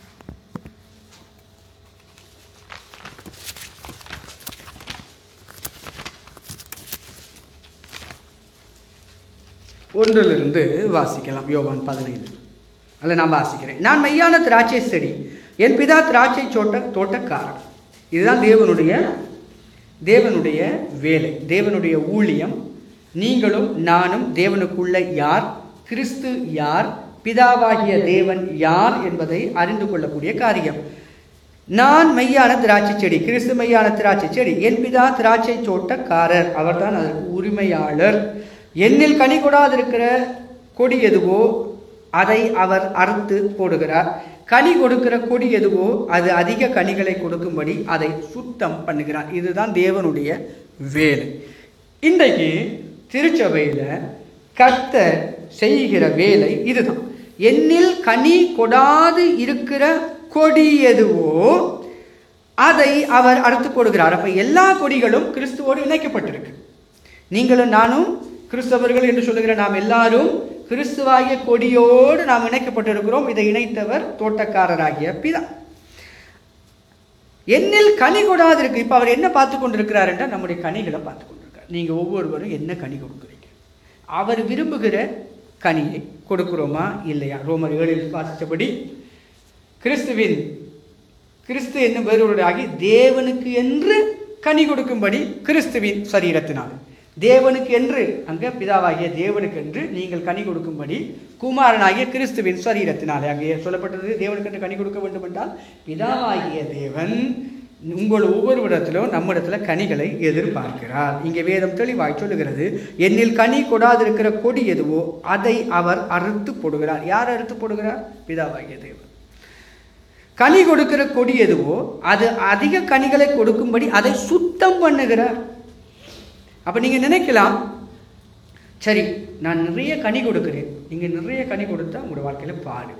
ஒன்றிலிருந்து வாசிக்கலாம் யோவான் பதினைந்து அல்ல நான் வாசிக்கிறேன் நான் மெய்யான திராட்சை செடி என் பிதா திராட்சை தோட்ட தோட்டக்காரன் இதுதான் தேவனுடைய தேவனுடைய வேலை தேவனுடைய ஊழியம் நீங்களும் நானும் தேவனுக்குள்ள யார் கிறிஸ்து யார் பிதாவாகிய தேவன் யார் என்பதை அறிந்து கொள்ளக்கூடிய காரியம் நான் மெய்யான திராட்சை செடி கிறிஸ்து மெய்யான திராட்சை செடி என் பிதா திராட்சை தோட்டக்காரர் அவர்தான் அதற்கு உரிமையாளர் என்னில் கனி கொடாதிருக்கிற கொடி எதுவோ அதை அவர் அறுத்து போடுகிறார் கனி கொடுக்கிற கொடி எதுவோ அது அதிக கனிகளை கொடுக்கும்படி அதை சுத்தம் பண்ணுகிறார் இதுதான் தேவனுடைய வேலை இன்றைக்கு திருச்சபையில் கர்த்தர் செய்கிற வேலை இதுதான் என்னில் கனி கொடாது இருக்கிற கொடி எதுவோ அதை அவர் அறுத்து போடுகிறார் அப்ப எல்லா கொடிகளும் கிறிஸ்துவோடு இணைக்கப்பட்டிருக்கு நீங்களும் நானும் கிறிஸ்தவர்கள் என்று சொல்லுகிற நாம் எல்லாரும் கிறிஸ்துவாகிய கொடியோடு நாம் இணைக்கப்பட்டிருக்கிறோம் இதை இணைத்தவர் தோட்டக்காரராகிய பிதா என்னில் கனி கொடாது இருக்கு இப்ப அவர் என்ன பார்த்து கொண்டிருக்கிறார் என்றால் நம்முடைய கனிகளை பார்த்து கொண்டிருக்கார் நீங்க ஒவ்வொருவரும் என்ன கனி கொடுக்குறீங்க அவர் விரும்புகிற கனியை கொடுக்கிறோமா இல்லையா ரோமர் ஏழில் வாசித்தபடி கிறிஸ்துவின் கிறிஸ்து என்னும் வேறொருவராகி தேவனுக்கு என்று கனி கொடுக்கும்படி கிறிஸ்துவின் சரீரத்தினால் தேவனுக்கு என்று அங்க பிதாவாகிய தேவனுக்கு என்று நீங்கள் கனி கொடுக்கும்படி குமாரனாகிய கிறிஸ்துவின் சரீரத்தினாலே அங்கே சொல்லப்பட்டது தேவனுக்கு என்று கனி கொடுக்க வேண்டும் என்றால் பிதாவாகிய தேவன் உங்கள் ஒவ்வொருவரிடத்திலும் நம்மிடத்துல கனிகளை எதிர்பார்க்கிறார் இங்கே வேதம் தெளிவாய் சொல்லுகிறது என்னில் கனி கொடாதிருக்கிற கொடி எதுவோ அதை அவர் அறுத்து போடுகிறார் யார் அறுத்து போடுகிறார் பிதாவாகிய தேவன் கனி கொடுக்கிற கொடி எதுவோ அது அதிக கனிகளை கொடுக்கும்படி அதை சுத்தம் பண்ணுகிறார் அப்ப நீங்க நினைக்கலாம் சரி நான் நிறைய கனி கொடுக்கிறேன் நீங்க நிறைய கனி கொடுத்தா உங்களோட வாழ்க்கையில பாடு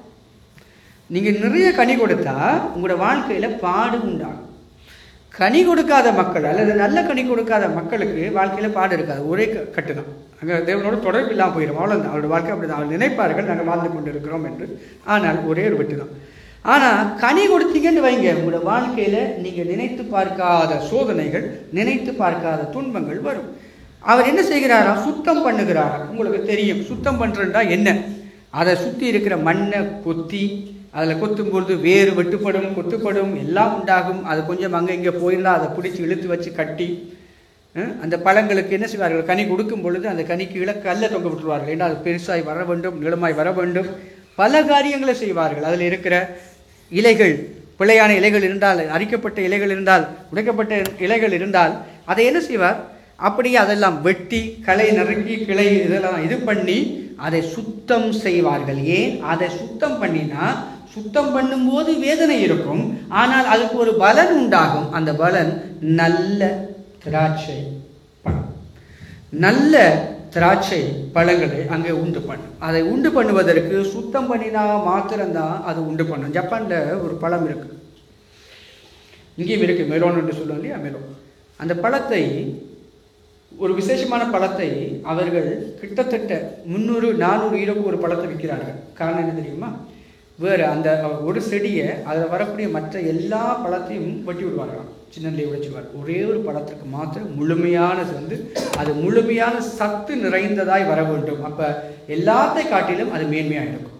நீங்க நிறைய கனி கொடுத்தா உங்களோட வாழ்க்கையில பாடு உண்டாகும் கனி கொடுக்காத மக்கள் அல்லது நல்ல கனி கொடுக்காத மக்களுக்கு வாழ்க்கையில பாடு இருக்காது ஒரே க- கட்டுதான் அங்க தேவனோட தொடர்பு இல்லாமல் போயிடும் அவ்வளோதான் அவருடைய வாழ்க்கை அப்படிதான் அவர் நினைப்பார்கள் நாங்கள் வாழ்ந்து கொண்டு இருக்கிறோம் என்று ஆனால் ஒரே ஒரு வெட்டு தான் ஆனா கனி கொடுத்தீங்கன்னு வைங்க உங்களோட வாழ்க்கையில நீங்க நினைத்து பார்க்காத சோதனைகள் நினைத்து பார்க்காத துன்பங்கள் வரும் அவர் என்ன செய்கிறாரா சுத்தம் பண்ணுகிறாரா உங்களுக்கு தெரியும் சுத்தம் பண்றதுண்டா என்ன அதை சுத்தி இருக்கிற மண்ணை கொத்தி அதில் கொத்தும் பொழுது வேறு வெட்டுப்படும் கொத்துப்படும் எல்லாம் உண்டாகும் அது கொஞ்சம் அங்கே இங்கே போயிருந்தா அதை பிடிச்சி இழுத்து வச்சு கட்டி அஹ், அந்த பழங்களுக்கு என்ன செய்வார்கள் கனி கொடுக்கும் பொழுது அந்த கனிக்கு இல கல்ல தொங்க விட்டுருவார்கள் ஏன்னா அது பெருசாய் வர வேண்டும் நீளமாய் வர வேண்டும் பல காரியங்களை செய்வார்கள் அதில் இருக்கிற இலைகள் பிழையான இலைகள் இருந்தால் அரிக்கப்பட்ட இலைகள் இருந்தால் உடைக்கப்பட்ட இலைகள் இருந்தால் அதை என்ன செய்வார் அப்படியே அதெல்லாம் வெட்டி களை நறுக்கி கிளை இதெல்லாம் இது பண்ணி அதை சுத்தம் செய்வார்கள் ஏன் அதை சுத்தம் பண்ணினா சுத்தம் பண்ணும்போது வேதனை இருக்கும் ஆனால் அதுக்கு ஒரு பலன் உண்டாகும் அந்த பலன் நல்ல திராட்சை பழம் நல்ல திராட்சை பழங்களை அங்கே உண்டு பண்ணும் அதை உண்டு பண்ணுவதற்கு சுத்தம் பண்ணினா மாத்திரம்தான் அது உண்டு பண்ணும் ஜப்பான்ல ஒரு பழம் இருக்கு இங்கேயும் இருக்கு மெலோன் என்று சொல்லுவோம் இல்லையா மெலோன் அந்த பழத்தை ஒரு விசேஷமான பழத்தை அவர்கள் கிட்டத்தட்ட முந்நூறு நானூறு ஈரோக்கு ஒரு பழத்தை விற்கிறார்கள் காரணம் என்ன தெரியுமா வேறு அந்த ஒரு செடியை அதில் வரக்கூடிய மற்ற எல்லா பழத்தையும் வெட்டி விடுவார்களாம் சின்னலே உடைச்சிடுவார் ஒரே ஒரு பழத்துக்கு மாத்திரம் முழுமையானது வந்து அது முழுமையான சத்து நிறைந்ததாய் வர வேண்டும் அப்போ எல்லாத்தை காட்டிலும் அது மேன்மையாக இருக்கும்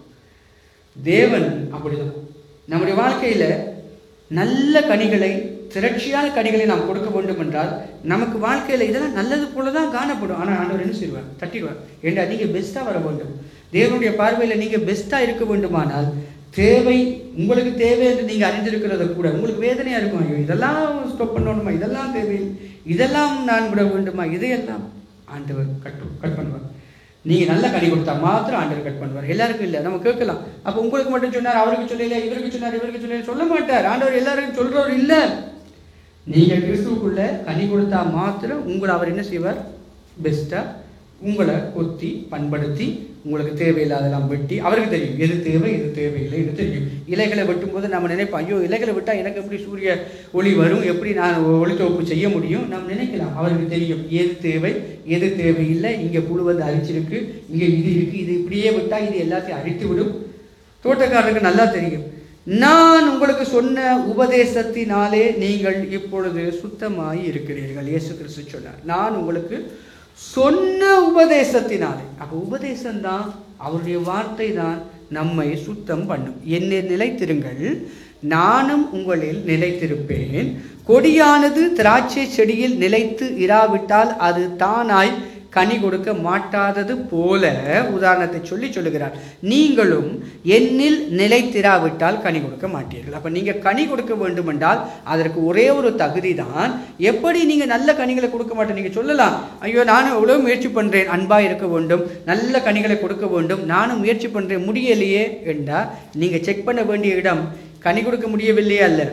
தேவன் அப்படிதான் நம்முடைய வாழ்க்கையில நல்ல கனிகளை திரட்சியான கனிகளை நாம் கொடுக்க வேண்டும் என்றால் நமக்கு வாழ்க்கையில இதெல்லாம் நல்லது போல தான் காணப்படும் ஆனால் ஆண்டவர் என்ன செய்வார் தட்டிடுவார் ஏண்டா நீங்க பெஸ்ட்டாக வர வேண்டும் தேவனுடைய பார்வையில நீங்க பெஸ்ட்டாக இருக்க வேண்டுமானால் தேவை உங்களுக்கு தேவை என்று நீங்க அறிந்திருக்கிறத கூட உங்களுக்கு வேதனையா இருக்கும் ஐயோ இதெல்லாம் ஸ்டாப் பண்ணணுமா இதெல்லாம் தேவை இதெல்லாம் நான் விட வேண்டுமா இதையெல்லாம் ஆண்டவர் கட் கட் பண்ணுவார் நீங்க நல்ல கனி கொடுத்தா மாத்திரம் ஆண்டவர் கட் பண்ணுவார் எல்லாருக்கும் இல்லை நம்ம கேட்கலாம் அப்ப உங்களுக்கு மட்டும் சொன்னார் அவருக்கு சொல்லல இவருக்கு சொன்னார் இவருக்கு சொல்லல சொல்ல மாட்டார் ஆண்டவர் எல்லாருக்கும் சொல்றவர் இல்ல நீங்க கிறிஸ்துவுக்குள்ள கனி கொடுத்தா மாத்திரம் உங்களை அவர் என்ன செய்வார் பெஸ்டா உங்களை கொத்தி பண்படுத்தி உங்களுக்கு தேவையில்லாதெல்லாம் வெட்டி அவருக்கு தெரியும் எது தேவை எது தேவையில்லை என்று தெரியும் இலைகளை வெட்டும் போது நம்ம நினைப்போம் ஐயோ இலைகளை விட்டா எனக்கு எப்படி சூரிய ஒளி வரும் எப்படி நான் ஒளித்தொகுப்பு செய்ய முடியும் நாம் நினைக்கலாம் அவருக்கு தெரியும் எது தேவை எது தேவையில்லை இங்க புழு வந்து அரிச்சிருக்கு இங்க இது இருக்கு இது இப்படியே விட்டா இது எல்லாத்தையும் அழித்து விடும் தோட்டக்காரருக்கு நல்லா தெரியும் நான் உங்களுக்கு சொன்ன உபதேசத்தினாலே நீங்கள் இப்பொழுது சுத்தமாய் இருக்கிறீர்கள் இயேசு கிறிஸ்து சொன்னார் நான் உங்களுக்கு சொன்ன உபதேசத்தினாலே அப்ப உபதேசம் தான் அவருடைய வார்த்தை தான் நம்மை சுத்தம் பண்ணும் என்னை நிலைத்திருங்கள் நானும் உங்களில் நிலைத்திருப்பேன் கொடியானது திராட்சை செடியில் நிலைத்து இராவிட்டால் அது தானாய் கனி கொடுக்க மாட்டாதது போல உதாரணத்தை சொல்லி சொல்லுகிறார் நீங்களும் என்னில் நிலைத்திராவிட்டால் கனி கொடுக்க மாட்டீர்கள் அப்ப நீங்க கனி கொடுக்க வேண்டுமென்றால் அதற்கு ஒரே ஒரு தகுதி தான் எப்படி நீங்க நல்ல கனிகளை கொடுக்க மாட்டேன் நீங்க சொல்லலாம் ஐயோ நானும் எவ்வளவு முயற்சி பண்றேன் அன்பா இருக்க வேண்டும் நல்ல கனிகளை கொடுக்க வேண்டும் நானும் முயற்சி பண்றேன் முடியலையே என்றா நீங்க செக் பண்ண வேண்டிய இடம் கனி கொடுக்க முடியவில்லையே அல்ல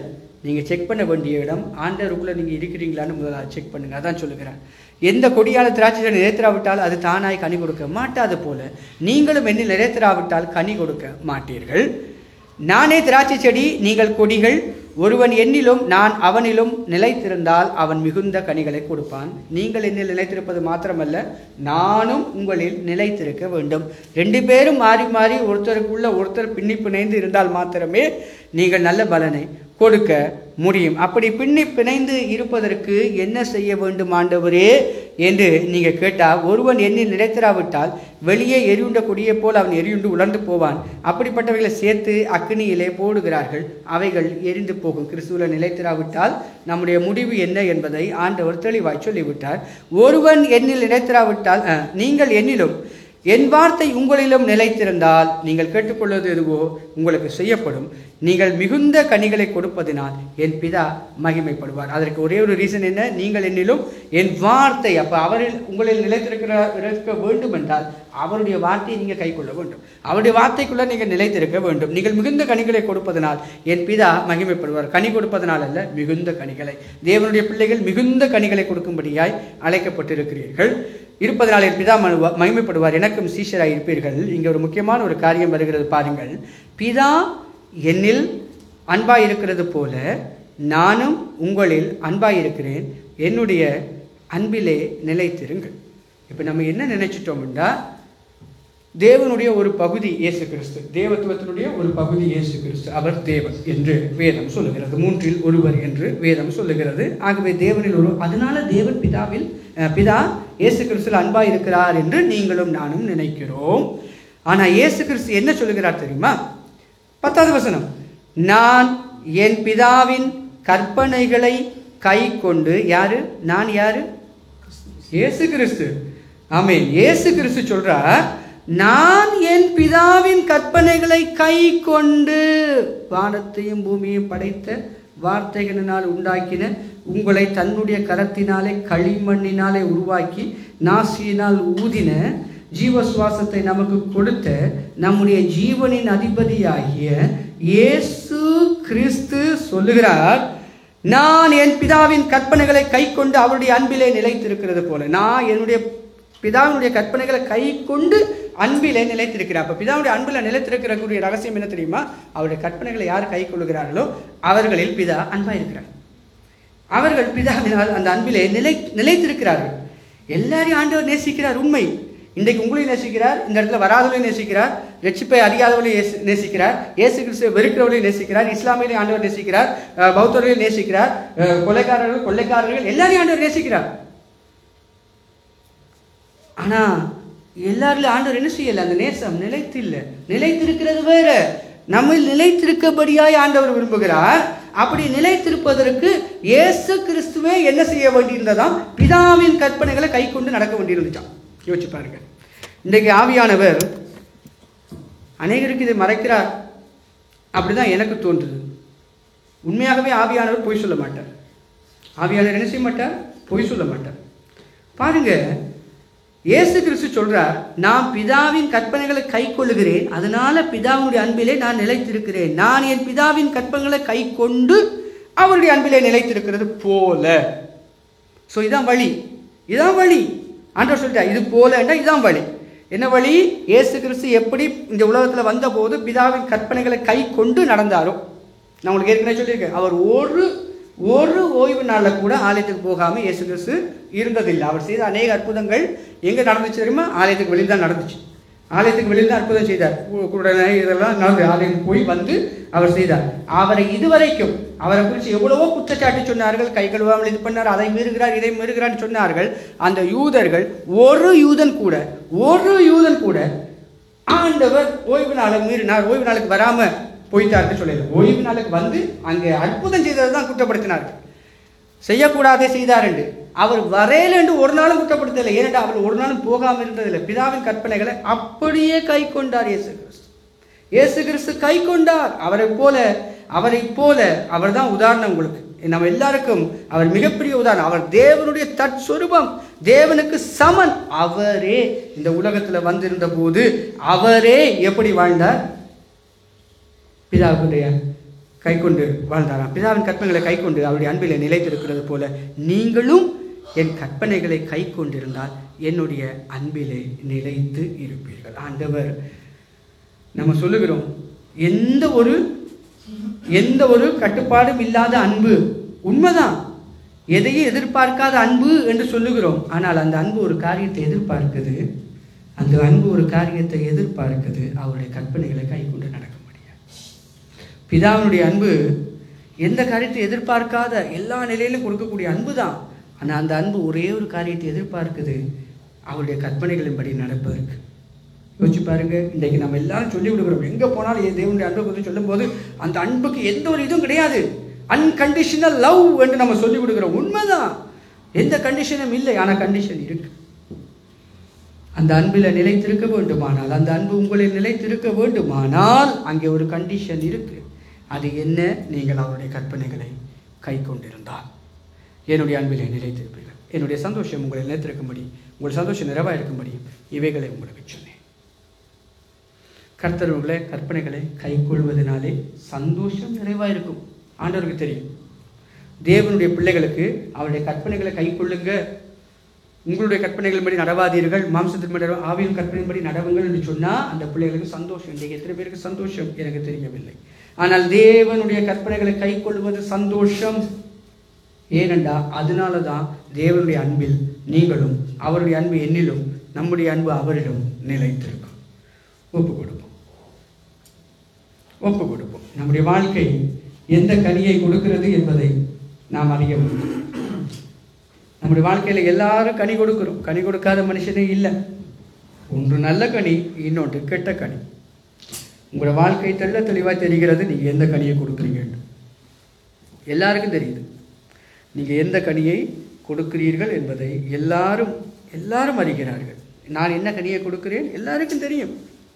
நீங்கள் செக் பண்ண வேண்டிய இடம் ஆண்டவருக்குள்ளே நீங்கள் இருக்கிறீங்களான்னு முதல்ல செக் பண்ணுங்க அதான் சொல்லுகிறேன் எந்த கொடியால திராட்சை செடி நிறைத்திராவிட்டால் அது தானாய் கனி கொடுக்க மாட்டாது போல நீங்களும் என்னில் நிறைத்திராவிட்டால் கனி கொடுக்க மாட்டீர்கள் நானே திராட்சை செடி நீங்கள் கொடிகள் ஒருவன் என்னிலும் நான் அவனிலும் நிலைத்திருந்தால் அவன் மிகுந்த கனிகளை கொடுப்பான் நீங்கள் என்னில் நிலைத்திருப்பது மாத்திரமல்ல நானும் உங்களில் நிலைத்திருக்க வேண்டும் ரெண்டு பேரும் மாறி மாறி ஒருத்தருக்குள்ள ஒருத்தர் பின்னி பிணைந்து இருந்தால் மாத்திரமே நீங்கள் நல்ல பலனை கொடுக்க முடியும் அப்படி பின்னி பிணைந்து இருப்பதற்கு என்ன செய்ய வேண்டும் ஆண்டவரே என்று நீங்க கேட்டால் ஒருவன் எண்ணில் நிலைத்திராவிட்டால் வெளியே எரியுண்ட கொடியைப் போல் அவன் எரியுண்டு உலர்ந்து போவான் அப்படிப்பட்டவைகளை சேர்த்து அக்னியிலே போடுகிறார்கள் அவைகள் எரிந்து போகும் கிறிஸ்துவில் நிலைத்திராவிட்டால் நம்முடைய முடிவு என்ன என்பதை ஆண்டவர் தெளிவாய் சொல்லிவிட்டார் ஒருவன் எண்ணில் நிலைத்திராவிட்டால் அஹ், நீங்கள் என்னிலும் என் வார்த்தை உங்களிலும் நிலைத்திருந்தால் நீங்கள் கேட்டுக்கொள்வது எதுவோ உங்களுக்கு செய்யப்படும் நீங்கள் மிகுந்த கனிகளை கொடுப்பதினால் என் பிதா மகிமைப்படுவார் அதற்கு ஒரே ஒரு ரீசன் என்ன நீங்கள் என்னிலும் என் வார்த்தை அப்போ அவரில் உங்களில் நிலைத்திருக்கிற இருக்க வேண்டும் என்றால் அவருடைய வார்த்தையை நீங்கள் கைக்கொள்ள வேண்டும் அவருடைய வார்த்தைக்குள்ள நீங்கள் நிலைத்திருக்க வேண்டும் நீங்கள் மிகுந்த கனிகளை கொடுப்பதனால் என் பிதா மகிமைப்படுவார் கனி கொடுப்பதனால் அல்ல மிகுந்த கனிகளை தேவனுடைய பிள்ளைகள் மிகுந்த கனிகளை கொடுக்கும்படியாய் அழைக்கப்பட்டிருக்கிறீர்கள் இருப்பதனால் என் பிதா மனு- மகிமைப்படுவார் எனக்கும் சீஷராய் இருப்பீர்கள் இங்கே ஒரு முக்கியமான ஒரு காரியம் வருகிறது பாருங்கள் பிதா என்னில் அன்பாய் இருக்கிறது போல நானும் உங்களில் அன்பாய் இருக்கிறேன் என்னுடைய அன்பிலே நிலைத்திருங்கள் இப்போ நம்ம என்ன நினைச்சிட்டோம்னா தேவனுடைய ஒரு பகுதி இயேசு கிறிஸ்து தேவத்துவத்தினுடைய ஒரு பகுதி இயேசு கிறிஸ்து அவர் தேவன் என்று வேதம் சொல்லுகிறது மூன்றில் ஒருவர் என்று வேதம் சொல்லுகிறது ஆகவே தேவனில் ஒரு அதனால தேவன் பிதாவில் அஹ், பிதா இயேசு கிறிஸ்துவில் அன்பாய் இருக்கிறார் என்று நீங்களும் நானும் நினைக்கிறோம் ஆனா இயேசு கிறிஸ்து என்ன சொல்லுகிறார் தெரியுமா பத்தாவது வசனம் நான் என் பிதாவின் கற்பனைகளை கை கொண்டு யாரு நான் யாரு இயேசு கிறிஸ்து ஆமென் இயேசு கிறிஸ்து சொல்றார் நான் என் பிதாவின் கற்பனைகளை கை கொண்டு வானத்தையும் பூமியையும் படைத்த வார்த்தைகளினால் உண்டாக்கின உங்களை தன்னுடைய கரத்தினாலே களிமண்ணினாலே உருவாக்கி நாசியினால் ஊதின ஜீவ சுவாசத்தை நமக்கு கொடுத்த நம்முடைய ஜீவனின் அதிபதியாகிய இயேசு கிறிஸ்து சொல்லுகிறார் நான் என் பிதாவின் கற்பனைகளை கை கொண்டு அவருடைய அன்பிலே நிலைத்திருக்கிறது போல நான் என்னுடைய பிதாவினுடைய கற்பனைகளை கை கொண்டு அன்பிலே நிலைத்திருக்கிறார் அப்ப பிதாவுடைய அன்பில் நிலைத்திருக்கிறக்கூடிய ரகசியம் என்ன தெரியுமா அவருடைய கற்பனைகளை யார் கை கொள்கிறார்களோ அவர்களில் பிதா அன்பா இருக்கிறார் அவர்கள் பிதாவினால் அந்த அன்பிலே நிலை நிலைத்திருக்கிறார்கள் எல்லாரையும் ஆண்டவர் நேசிக்கிறார் உண்மை இன்றைக்கு உங்களையும் நேசிக்கிறார் இந்த இடத்துல வராதவளையும் நேசிக்கிறார் ரட்சிப்பை அறியாதவளையும் நேசி- நேசிக்கிறார் இயேசு கிறிஸ்துவை வெறுக்கிறவளையும் நேசிக்கிறார் இஸ்லாமியிலையும் ஆண்டவர் நேசிக்கிறார் அஹ், பௌத்தர்களையும் நேசிக்கிறார் அஹ், கொலைக்காரர்கள் கொள்ளைக்காரர்கள் எல்லாரையும் ஆண்டவர் நேசிக்கிறார் ஆனா எல்லாரிலும் ஆண்டவர் என்ன செய்யல அந்த நேசம் நிலைத்து இல்லை நிலைத்திருக்கிறது வேற நம்ம நிலைத்திருக்கபடியாய் ஆண்டவர் விரும்புகிறார் அப்படி நிலைத்திருப்பதற்கு இயேசு கிறிஸ்துவே என்ன செய்ய வேண்டியிருந்ததாம் பிதாவின் கற்பனைகளை கை கொண்டு நடக்க வேண்டியிருந்துச்சாம் யோசிச்சு பாருங்க இன்றைக்கு ஆவியானவர் அநேகருக்கு இதை மறைக்கிறார் அப்படிதான் எனக்கு தோன்றுது உண்மையாகவே ஆவியானவர் பொய் சொல்ல மாட்டார் ஆவியானவர் என்ன செய்ய மாட்டார் பொய் சொல்ல மாட்டார் பாருங்க இயேசு கிறிஸ்து சொல்றார் நான் பிதாவின் கற்பனைகளை கை கொள்ளுகிறேன் அதனால பிதாவினுடைய அன்பிலே நான் நிலைத்திருக்கிறேன் நான் என் பிதாவின் கற்பனைகளை கை கொண்டு அவருடைய அன்பிலே நிலைத்திருக்கிறது போல ஸோ இதான் வழி இதான் வழி ஆண்டவர் சொல்லிட்டார் இது போலன்னா இதான் வழி என்ன வழி இயேசு கிறிஸ்து எப்படி இந்த உலகத்தில் வந்தபோது பிதாவின் கற்பனைகளை கை கொண்டு நடந்தாரோ நான் உங்களுக்கு ஏற்கனவே சொல்லியிருக்கேன் அவர் ஒரு ஒரு ஓய்வு நாளில் கூட ஆலயத்துக்கு போகாமல் இயேசு கிறிஸ்து இருந்ததில்லை அவர் செய்த அநேக அற்புதங்கள் எங்கே நடந்துச்சு தெரியுமா ஆலயத்துக்கு வெளியில் தான் நடந்துச்சு ஆலயத்துக்கு வெளியில் தான் அற்புதம் செய்தார் கு- குருடனை இதெல்லாம் நடந்து ஆலயம் போய் வந்து அவர் செய்தார் அவரை இதுவரைக்கும் அவரை குறித்து எவ்வளவோ குற்றச்சாட்டு சொன்னார்கள் கை கழுவாமல் இது பண்ணார் அதை மீறுகிறார் இதை மீறுகிறான்னு சொன்னார்கள் அந்த யூதர்கள் ஒரு யூதன் கூட ஒரு யூதன் கூட ஆண்டவர் ஓய்வு நாளை மீறினார் ஓய்வு நாளுக்கு வராம போயிட்டார்னு சொல்லல ஓய்வு நாளுக்கு வந்து அங்கே அற்புதம் செய்ததை தான் குற்றப்படுத்தினார்கள் செய்யக்கூடாதே செய்தார் என்று அவர் வரையில என்று ஒரு நாளும் குற்றப்படுத்தலை ஏனென்றால் அவர் ஒரு நாளும் போகாமல் இருந்ததில்லை பிதாவின் கற்பனைகளை அப்படியே கை கொண்டார் இயேசு கிறிஸ்து இயேசு கிறிஸ்து கை கொண்டார் அவரை போல அவரை போல அவர்தான் உதாரணம் உங்களுக்கு நம்ம எல்லாருக்கும் அவர் மிகப்பெரிய உதாரணம் அவர் தேவனுடைய தற்சொரூபம் தேவனுக்கு சமன் அவரே இந்த உலகத்துல வந்திருந்த போது அவரே எப்படி வாழ்ந்தார் பிதாவுடைய கைக்கொண்டு வாழ்ந்தாராம் பிதாவின் கற்பனைகளை கைக்கொண்டு அவருடைய அன்பில் நிலைத்திருக்கிறது போல நீங்களும் என் கற்பனைகளை கை கொண்டிருந்தால் என்னுடைய அன்பிலே நிலைத்து இருப்பீர்கள் ஆண்டவர் நம்ம சொல்லுகிறோம் எந்த ஒரு எந்த ஒரு கட்டுப்பாடும் இல்லாத அன்பு உண்மைதான் எதையும் எதிர்பார்க்காத அன்பு என்று சொல்லுகிறோம் ஆனால் அந்த அன்பு ஒரு காரியத்தை எதிர்பார்க்குது அந்த அன்பு ஒரு காரியத்தை எதிர்பார்க்குது அவருடைய கற்பனைகளை கை கொண்டு நடக்க முடியாது பிதாவினுடைய அன்பு எந்த காரியத்தை எதிர்பார்க்காத எல்லா நிலையிலும் கொடுக்கக்கூடிய அன்பு தான் ஆனால் அந்த அன்பு ஒரே ஒரு காரியத்தை எதிர்பார்க்குது அவருடைய கற்பனைகளின்படி நடப்பதற்கு யோசிச்சு பாருங்க இன்றைக்கு நம்ம எல்லாரும் சொல்லி விடுகிறோம் எங்கே போனாலும் என் தேவனுடைய அன்பை பற்றி சொல்லும்போது அந்த அன்புக்கு எந்த ஒரு இதுவும் கிடையாது அன்கண்டிஷனல் லவ் என்று நம்ம சொல்லி விடுகிறோம் உண்மைதான் எந்த கண்டிஷனும் இல்லை ஆனால் கண்டிஷன் இருக்கு அந்த அன்பில் நிலைத்திருக்க வேண்டுமானால் அந்த அன்பு உங்களில் நிலைத்திருக்க வேண்டுமானால் அங்கே ஒரு கண்டிஷன் இருக்கு அது என்ன நீங்கள் அவருடைய கற்பனைகளை கை கொண்டிருந்தால் என்னுடைய அன்பிலே நிலைத்திருப்பீர்கள் என்னுடைய சந்தோஷம் உங்களை நிலைத்திருக்கும்படி உங்கள் சந்தோஷம் நிறைவாக இருக்கும்படி இவைகளை உங்களுக்கு சொன்னேன் கர்த்தர் உங்களை கற்பனைகளை கை கொள்வதனாலே சந்தோஷம் நிறைவாக இருக்கும் ஆண்டவருக்கு தெரியும் தேவனுடைய பிள்ளைகளுக்கு அவருடைய கற்பனைகளை கை கொள்ளுங்க உங்களுடைய கற்பனைகளின்படி நடவாதீர்கள் மாம்சத்தின்படி நட- ஆவியின் கற்பனையின்படி நடவுங்கள் என்று சொன்னால் அந்த பிள்ளைகளுக்கு சந்தோஷம் இன்றைக்கு எத்தனை பேருக்கு சந்தோஷம் எனக்கு தெரியவில்லை ஆனால் தேவனுடைய கற்பனைகளை கை கொள்வது சந்தோஷம் ஏனென்றா அதனால தான் தேவனுடைய அன்பில் நீங்களும் அவருடைய அன்பு என்னிலும் நம்முடைய அன்பு அவரிலும் நிலைத்திருக்கும் ஒப்பு கொடுப்போம் ஒப்பு கொடுப்போம் நம்முடைய வாழ்க்கை எந்த கனியை கொடுக்கிறது என்பதை நாம் அறிய வேண்டும் நம்முடைய வாழ்க்கையில எல்லாரும் கனி கொடுக்கிறோம் கனி கொடுக்காத மனுஷனே இல்லை ஒன்று நல்ல கனி இன்னொன்று கெட்ட கனி உங்களோட வாழ்க்கை தெள்ள தெளிவாக தெரிகிறது நீங்க எந்த கனியை கொடுக்குறீங்க எல்லாருக்கும் தெரியுது நீங்க எந்த கனியை கொடுக்கிறீர்கள் என்பதை எல்லாரும் எல்லாரும் அறிகிறார்கள் நான் என்ன கனியை கொடுக்கிறேன் எல்லாருக்கும் தெரியும்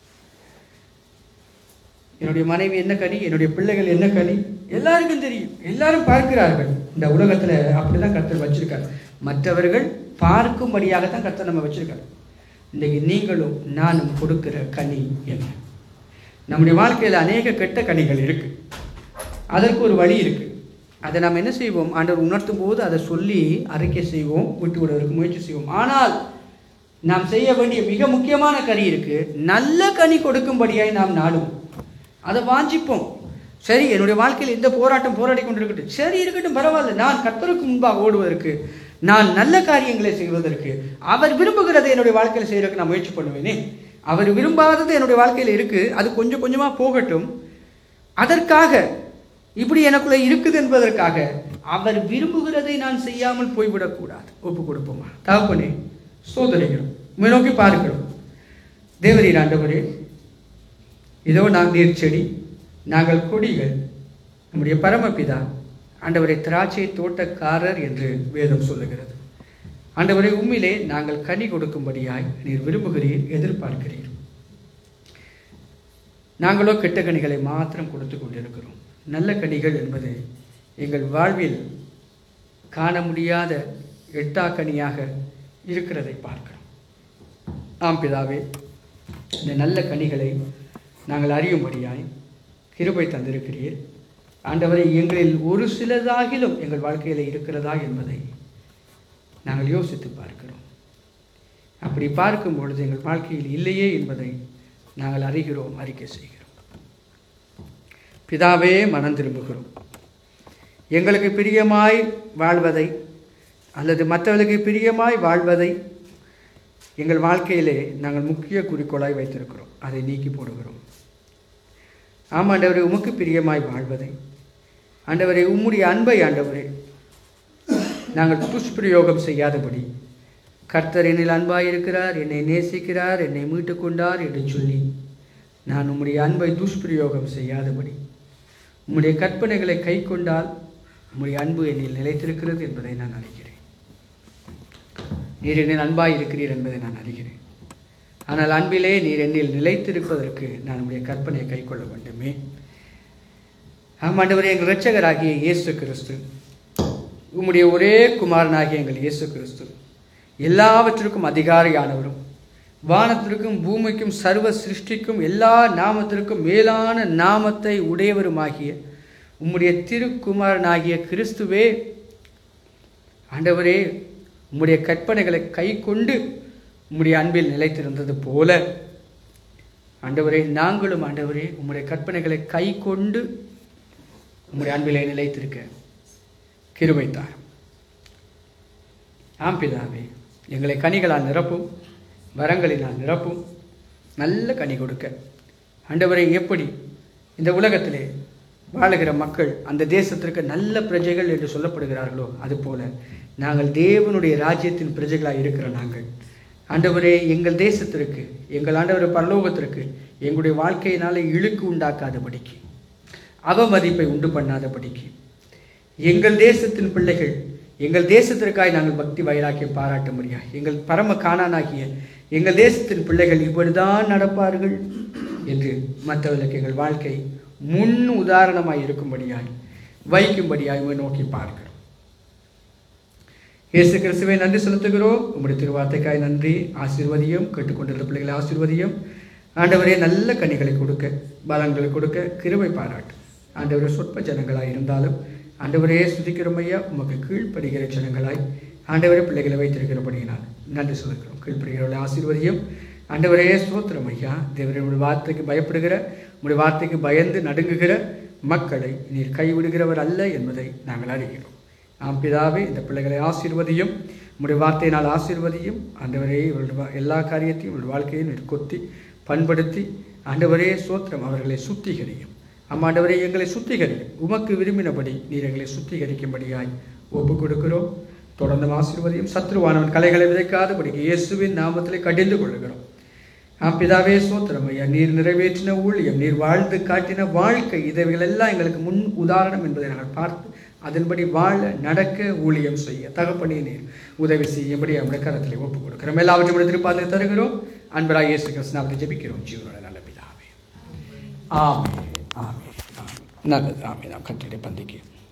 என்னுடைய மனைவி என்ன கனி என்னுடைய பிள்ளைகள் என்ன கனி எல்லாருக்கும் தெரியும் எல்லாரும் பார்க்கிறார்கள் இந்த உலகத்துல அப்படிதான் கர்த்தர் வச்சிருக்கார் மற்றவர்கள் பார்க்கும்படியாகத்தான் கர்த்தர் நம்ம வச்சிருக்கார் இன்னைக்கு நீங்களும் நானும் கொடுக்கிற கனி என்ன நம்முடைய வாழ்க்கையில அநேக கெட்ட கனிகள் இருக்கு அதற்கு ஒரு வழி இருக்கு அதை நாம் என்ன செய்வோம் ஆண்டவர் உணர்த்தும் போது அதை சொல்லி அறிக்கை செய்வோம் விட்டு விடுவதற்கு முயற்சி செய்வோம் ஆனால் நாம் செய்ய வேண்டிய மிக முக்கியமான கனி இருக்கு நல்ல கனி கொடுக்கும்படியாய் நாம் நாடுவோம் அதை வாஞ்சிப்போம் சரி என்னுடைய வாழ்க்கையில் இந்த போராட்டம் போராடி கொண்டிருக்கட்டும் சரி இருக்கட்டும் பரவாயில்ல நான் கர்த்தருக்கு முன்பாக ஓடுவதற்கு நான் நல்ல காரியங்களை செய்வதற்கு அவர் விரும்புகிறதை என்னுடைய வாழ்க்கையில் செய்யறதுக்கு நான் முயற்சி பண்ணுவேனே அவர் விரும்பாதது என்னுடைய வாழ்க்கையில் இருக்கு அது கொஞ்சம் கொஞ்சமா போகட்டும் அதற்காக இப்படி எனக்குள்ள இருக்குது என்பதற்காக அவர் விரும்புகிறதை நான் செய்யாமல் போய்விடக்கூடாது ஒப்பு கொடுப்போமா தகப்பனே சோதனைகிறோம் உம்மை நோக்கி பார்க்கிறோம் தேவரீர் ஆண்டவரே இதோ நான் நீர் செடி நாங்கள் கொடிகள் நம்முடைய பரமபிதா ஆண்டவரை திராட்சை தோட்டக்காரர் என்று வேதம் சொல்லுகிறது ஆண்டவரை உண்மையிலே நாங்கள் கனி கொடுக்கும்படியாய் நீர் விரும்புகிறீர் எதிர்பார்க்கிறீர் நாங்களோ கெட்ட கனிகளை மாத்திரம் கொடுத்து கொண்டிருக்கிறோம் நல்ல கனிகள் என்பது எங்கள் வாழ்வில் காண முடியாத எட்டா கனியாக இருக்கிறதை பார்க்கிறோம் ஆம் பிதாவே இந்த நல்ல கனிகளை நாங்கள் அறியும்படியாய் கிருபை தந்திருக்கிறீர் ஆண்டவரை எங்களில் ஒரு சிலதாகிலும் எங்கள் வாழ்க்கையில் இருக்கிறதா என்பதை நாங்கள் யோசித்து பார்க்கிறோம் அப்படி பார்க்கும் பொழுது எங்கள் வாழ்க்கையில் இல்லையே என்பதை நாங்கள் அறிகிறோம் அறிக்கை செய்கிறோம் பிதாவே மனம் திரும்புகிறோம் எங்களுக்கு பிரியமாய் வாழ்வதை அல்லது மற்றவர்களுக்கு பிரியமாய் வாழ்வதை எங்கள் வாழ்க்கையிலே நாங்கள் முக்கிய குறிக்கோளாய் வைத்திருக்கிறோம் அதை நீக்கி போடுகிறோம் ஆம் ஆண்டவரே உமக்கு பிரியமாய் வாழ்வதை ஆண்டவரே உம்முடைய அன்பை ஆண்டவரே நாங்கள் துஷ்பிரயோகம் செய்யாதபடி கர்த்தர் என்னில் அன்பாய் இருக்கிறார் என்னை நேசிக்கிறார் என்னை மீட்டு கொண்டார் என்று சொல்லி நான் உம்முடைய அன்பை துஷ்பிரயோகம் செய்யாதபடி உம்முடைய கற்பனைகளை கை கொண்டால் உம்முடைய அன்பு என்னில் நிலைத்திருக்கிறது என்பதை நான் அறிகிறேன் நீர் என்னில் அன்பாய் இருக்கிறீர் என்பதை நான் அறிகிறேன் ஆனால் அன்பிலே நீர் என்னில் நிலைத்திருப்பதற்கு நான் உம்முடைய கற்பனையை கைக்கொள்ள வேண்டுமே ஆமாண்டவரே எங்கள் இரட்சகராகிய இயேசு கிறிஸ்து உம்முடைய ஒரே குமாரனாகிய எங்கள் இயேசு கிறிஸ்து எல்லாவற்றிற்கும் அதிகாரியானவரும் வானத்திற்கும் பூமிக்கும் சர்வ சிருஷ்டிக்கும் எல்லா நாமத்திற்கும் மேலான நாமத்தை உடையவருமாகிய உம்முடைய திருக்குமாரனாகிய கிறிஸ்துவே ஆண்டவரே உம்முடைய கற்பனைகளை கை கொண்டு உம்முடைய அன்பில் நிலைத்திருந்தது போல ஆண்டவரே நாங்களும் ஆண்டவரே உம்முடைய கற்பனைகளை கை கொண்டு உம்முடைய அன்பிலே நிலைத்திருக்க கிருபை தாரும் ஆம் பிதாவே எங்களை கனிகளால் நிரப்பும் வரங்களினால் நிரப்பும் நல்ல கனி கொடுக்க ஆண்டவரை எப்படி இந்த உலகத்திலே வாழுகிற மக்கள் அந்த தேசத்திற்கு நல்ல பிரஜைகள் என்று சொல்லப்படுகிறார்களோ அதுபோல நாங்கள் தேவனுடைய ராஜ்யத்தின் பிரஜைகளாக இருக்கிற நாங்கள் ஆண்டவரே எங்கள் தேசத்திற்கு எங்கள் ஆண்டவர் பரலோகத்திற்கு எங்களுடைய வாழ்க்கையினால இழுக்கு உண்டாக்காதபடிக்கு அவமதிப்பை உண்டு பண்ணாதபடிக்கு எங்கள் தேசத்தின் பிள்ளைகள் எங்கள் தேசத்திற்காய் நாங்கள் பக்தி வைராக்கியம் பாராட்ட முடியாது எங்கள் பரம காணானாகிய எங்கள் தேசத்தின் பிள்ளைகள் இப்படிதான் நடப்பார்கள் என்று மற்றவர்களுக்கு எங்கள் வாழ்க்கை முன் உதாரணமாய் இருக்கும்படியாய் வைக்கும்படியாய் உம்மை நோக்கி பார்க்கிறோம் இயேசு கிறிஸ்துவை நன்றி செலுத்துகிறோம் உம்முடைய திருவார்த்தைக்காய் நன்றி ஆசீர்வதியும் கேட்டுக்கொண்டிருந்த பிள்ளைகளை ஆசீர்வதியும் ஆண்டவரே நல்ல கனிகளை கொடுக்க பலங்களை கொடுக்க கிருபை பாராட்டு ஆண்டவரே சொற்ப ஜனங்களாய் இருந்தாலும் ஆண்டவரே சுதிக்கிறோம் ஐயா உமக்கு கீழ்ப்படுகிற ஜனங்களாய் ஆண்டவரே பிள்ளைகளை வைத்திருக்கிறபடியினால் நன்றி சொல்லுகிறோம் கீழ்ப்படுகிறவர்களை ஆசீர்வதியும் ஆண்டவரே ஸ்தோத்திரம் ஐயா தேவனுடைய வார்த்தைக்கு பயப்படுகிற உங்களுடைய வார்த்தைக்கு பயந்து நடுங்குகிற மக்களை நீர் கைவிடுகிறவர் அல்ல என்பதை நாங்கள் அறிகிறோம் நாம் பிதாவே இந்த பிள்ளைகளை ஆசீர்வதியும் உங்களுடைய வார்த்தையினால் ஆசீர்வதியும் ஆண்டவரே இவருடைய வா- எல்லா காரியத்தையும் இவருடைய வாழ்க்கையை நீர் கொத்தி பண்படுத்தி ஆண்டவரே சோத்திரம் அவர்களை சுத்திகரியும் அம்மாண்டவரே எங்களை சுத்திகரியும் உமக்கு விரும்பினபடி நீர் எங்களை சுத்திகரிக்கும்படியாய் ஒப்பு கொடுக்கிறோம் தொடர்ந்து ஆசீர்வதியும் சத்ருவானவன் கலைகளை விதைக்காதபடிக்கு இயேசுவின் நாமத்திலே கடிந்து கொள்கிறோம் ஆம் பிதாவே சோத்திரம் ஐயா நீர் நிறைவேற்றின ஊழியம் நீர் வாழ்ந்து காட்டின வாழ்க்கை இதைகள் எல்லாம் எங்களுக்கு முன் உதாரணம் என்பதை நாங்கள் பார்த்து அதன்படி வாழ நடக்க ஊழியம் செய்ய தகப்பனே நீர் உதவி செய்யும்படி நம்முடைய கரத்திலே ஒப்புக் கொடுக்கிறோம் எல்லாவற்றையும் உடைய திருப்பாதில் தருகிறோம் அன்பராக இயேசு கிருஷ்ணாவை ஜெபிக்கிறோம் ஜீவனோட நல்ல பிதாவே ஆமே ஆமே ஆமே நல்லது ஆமே நாம் கத்திரிடைய பந்திக்கு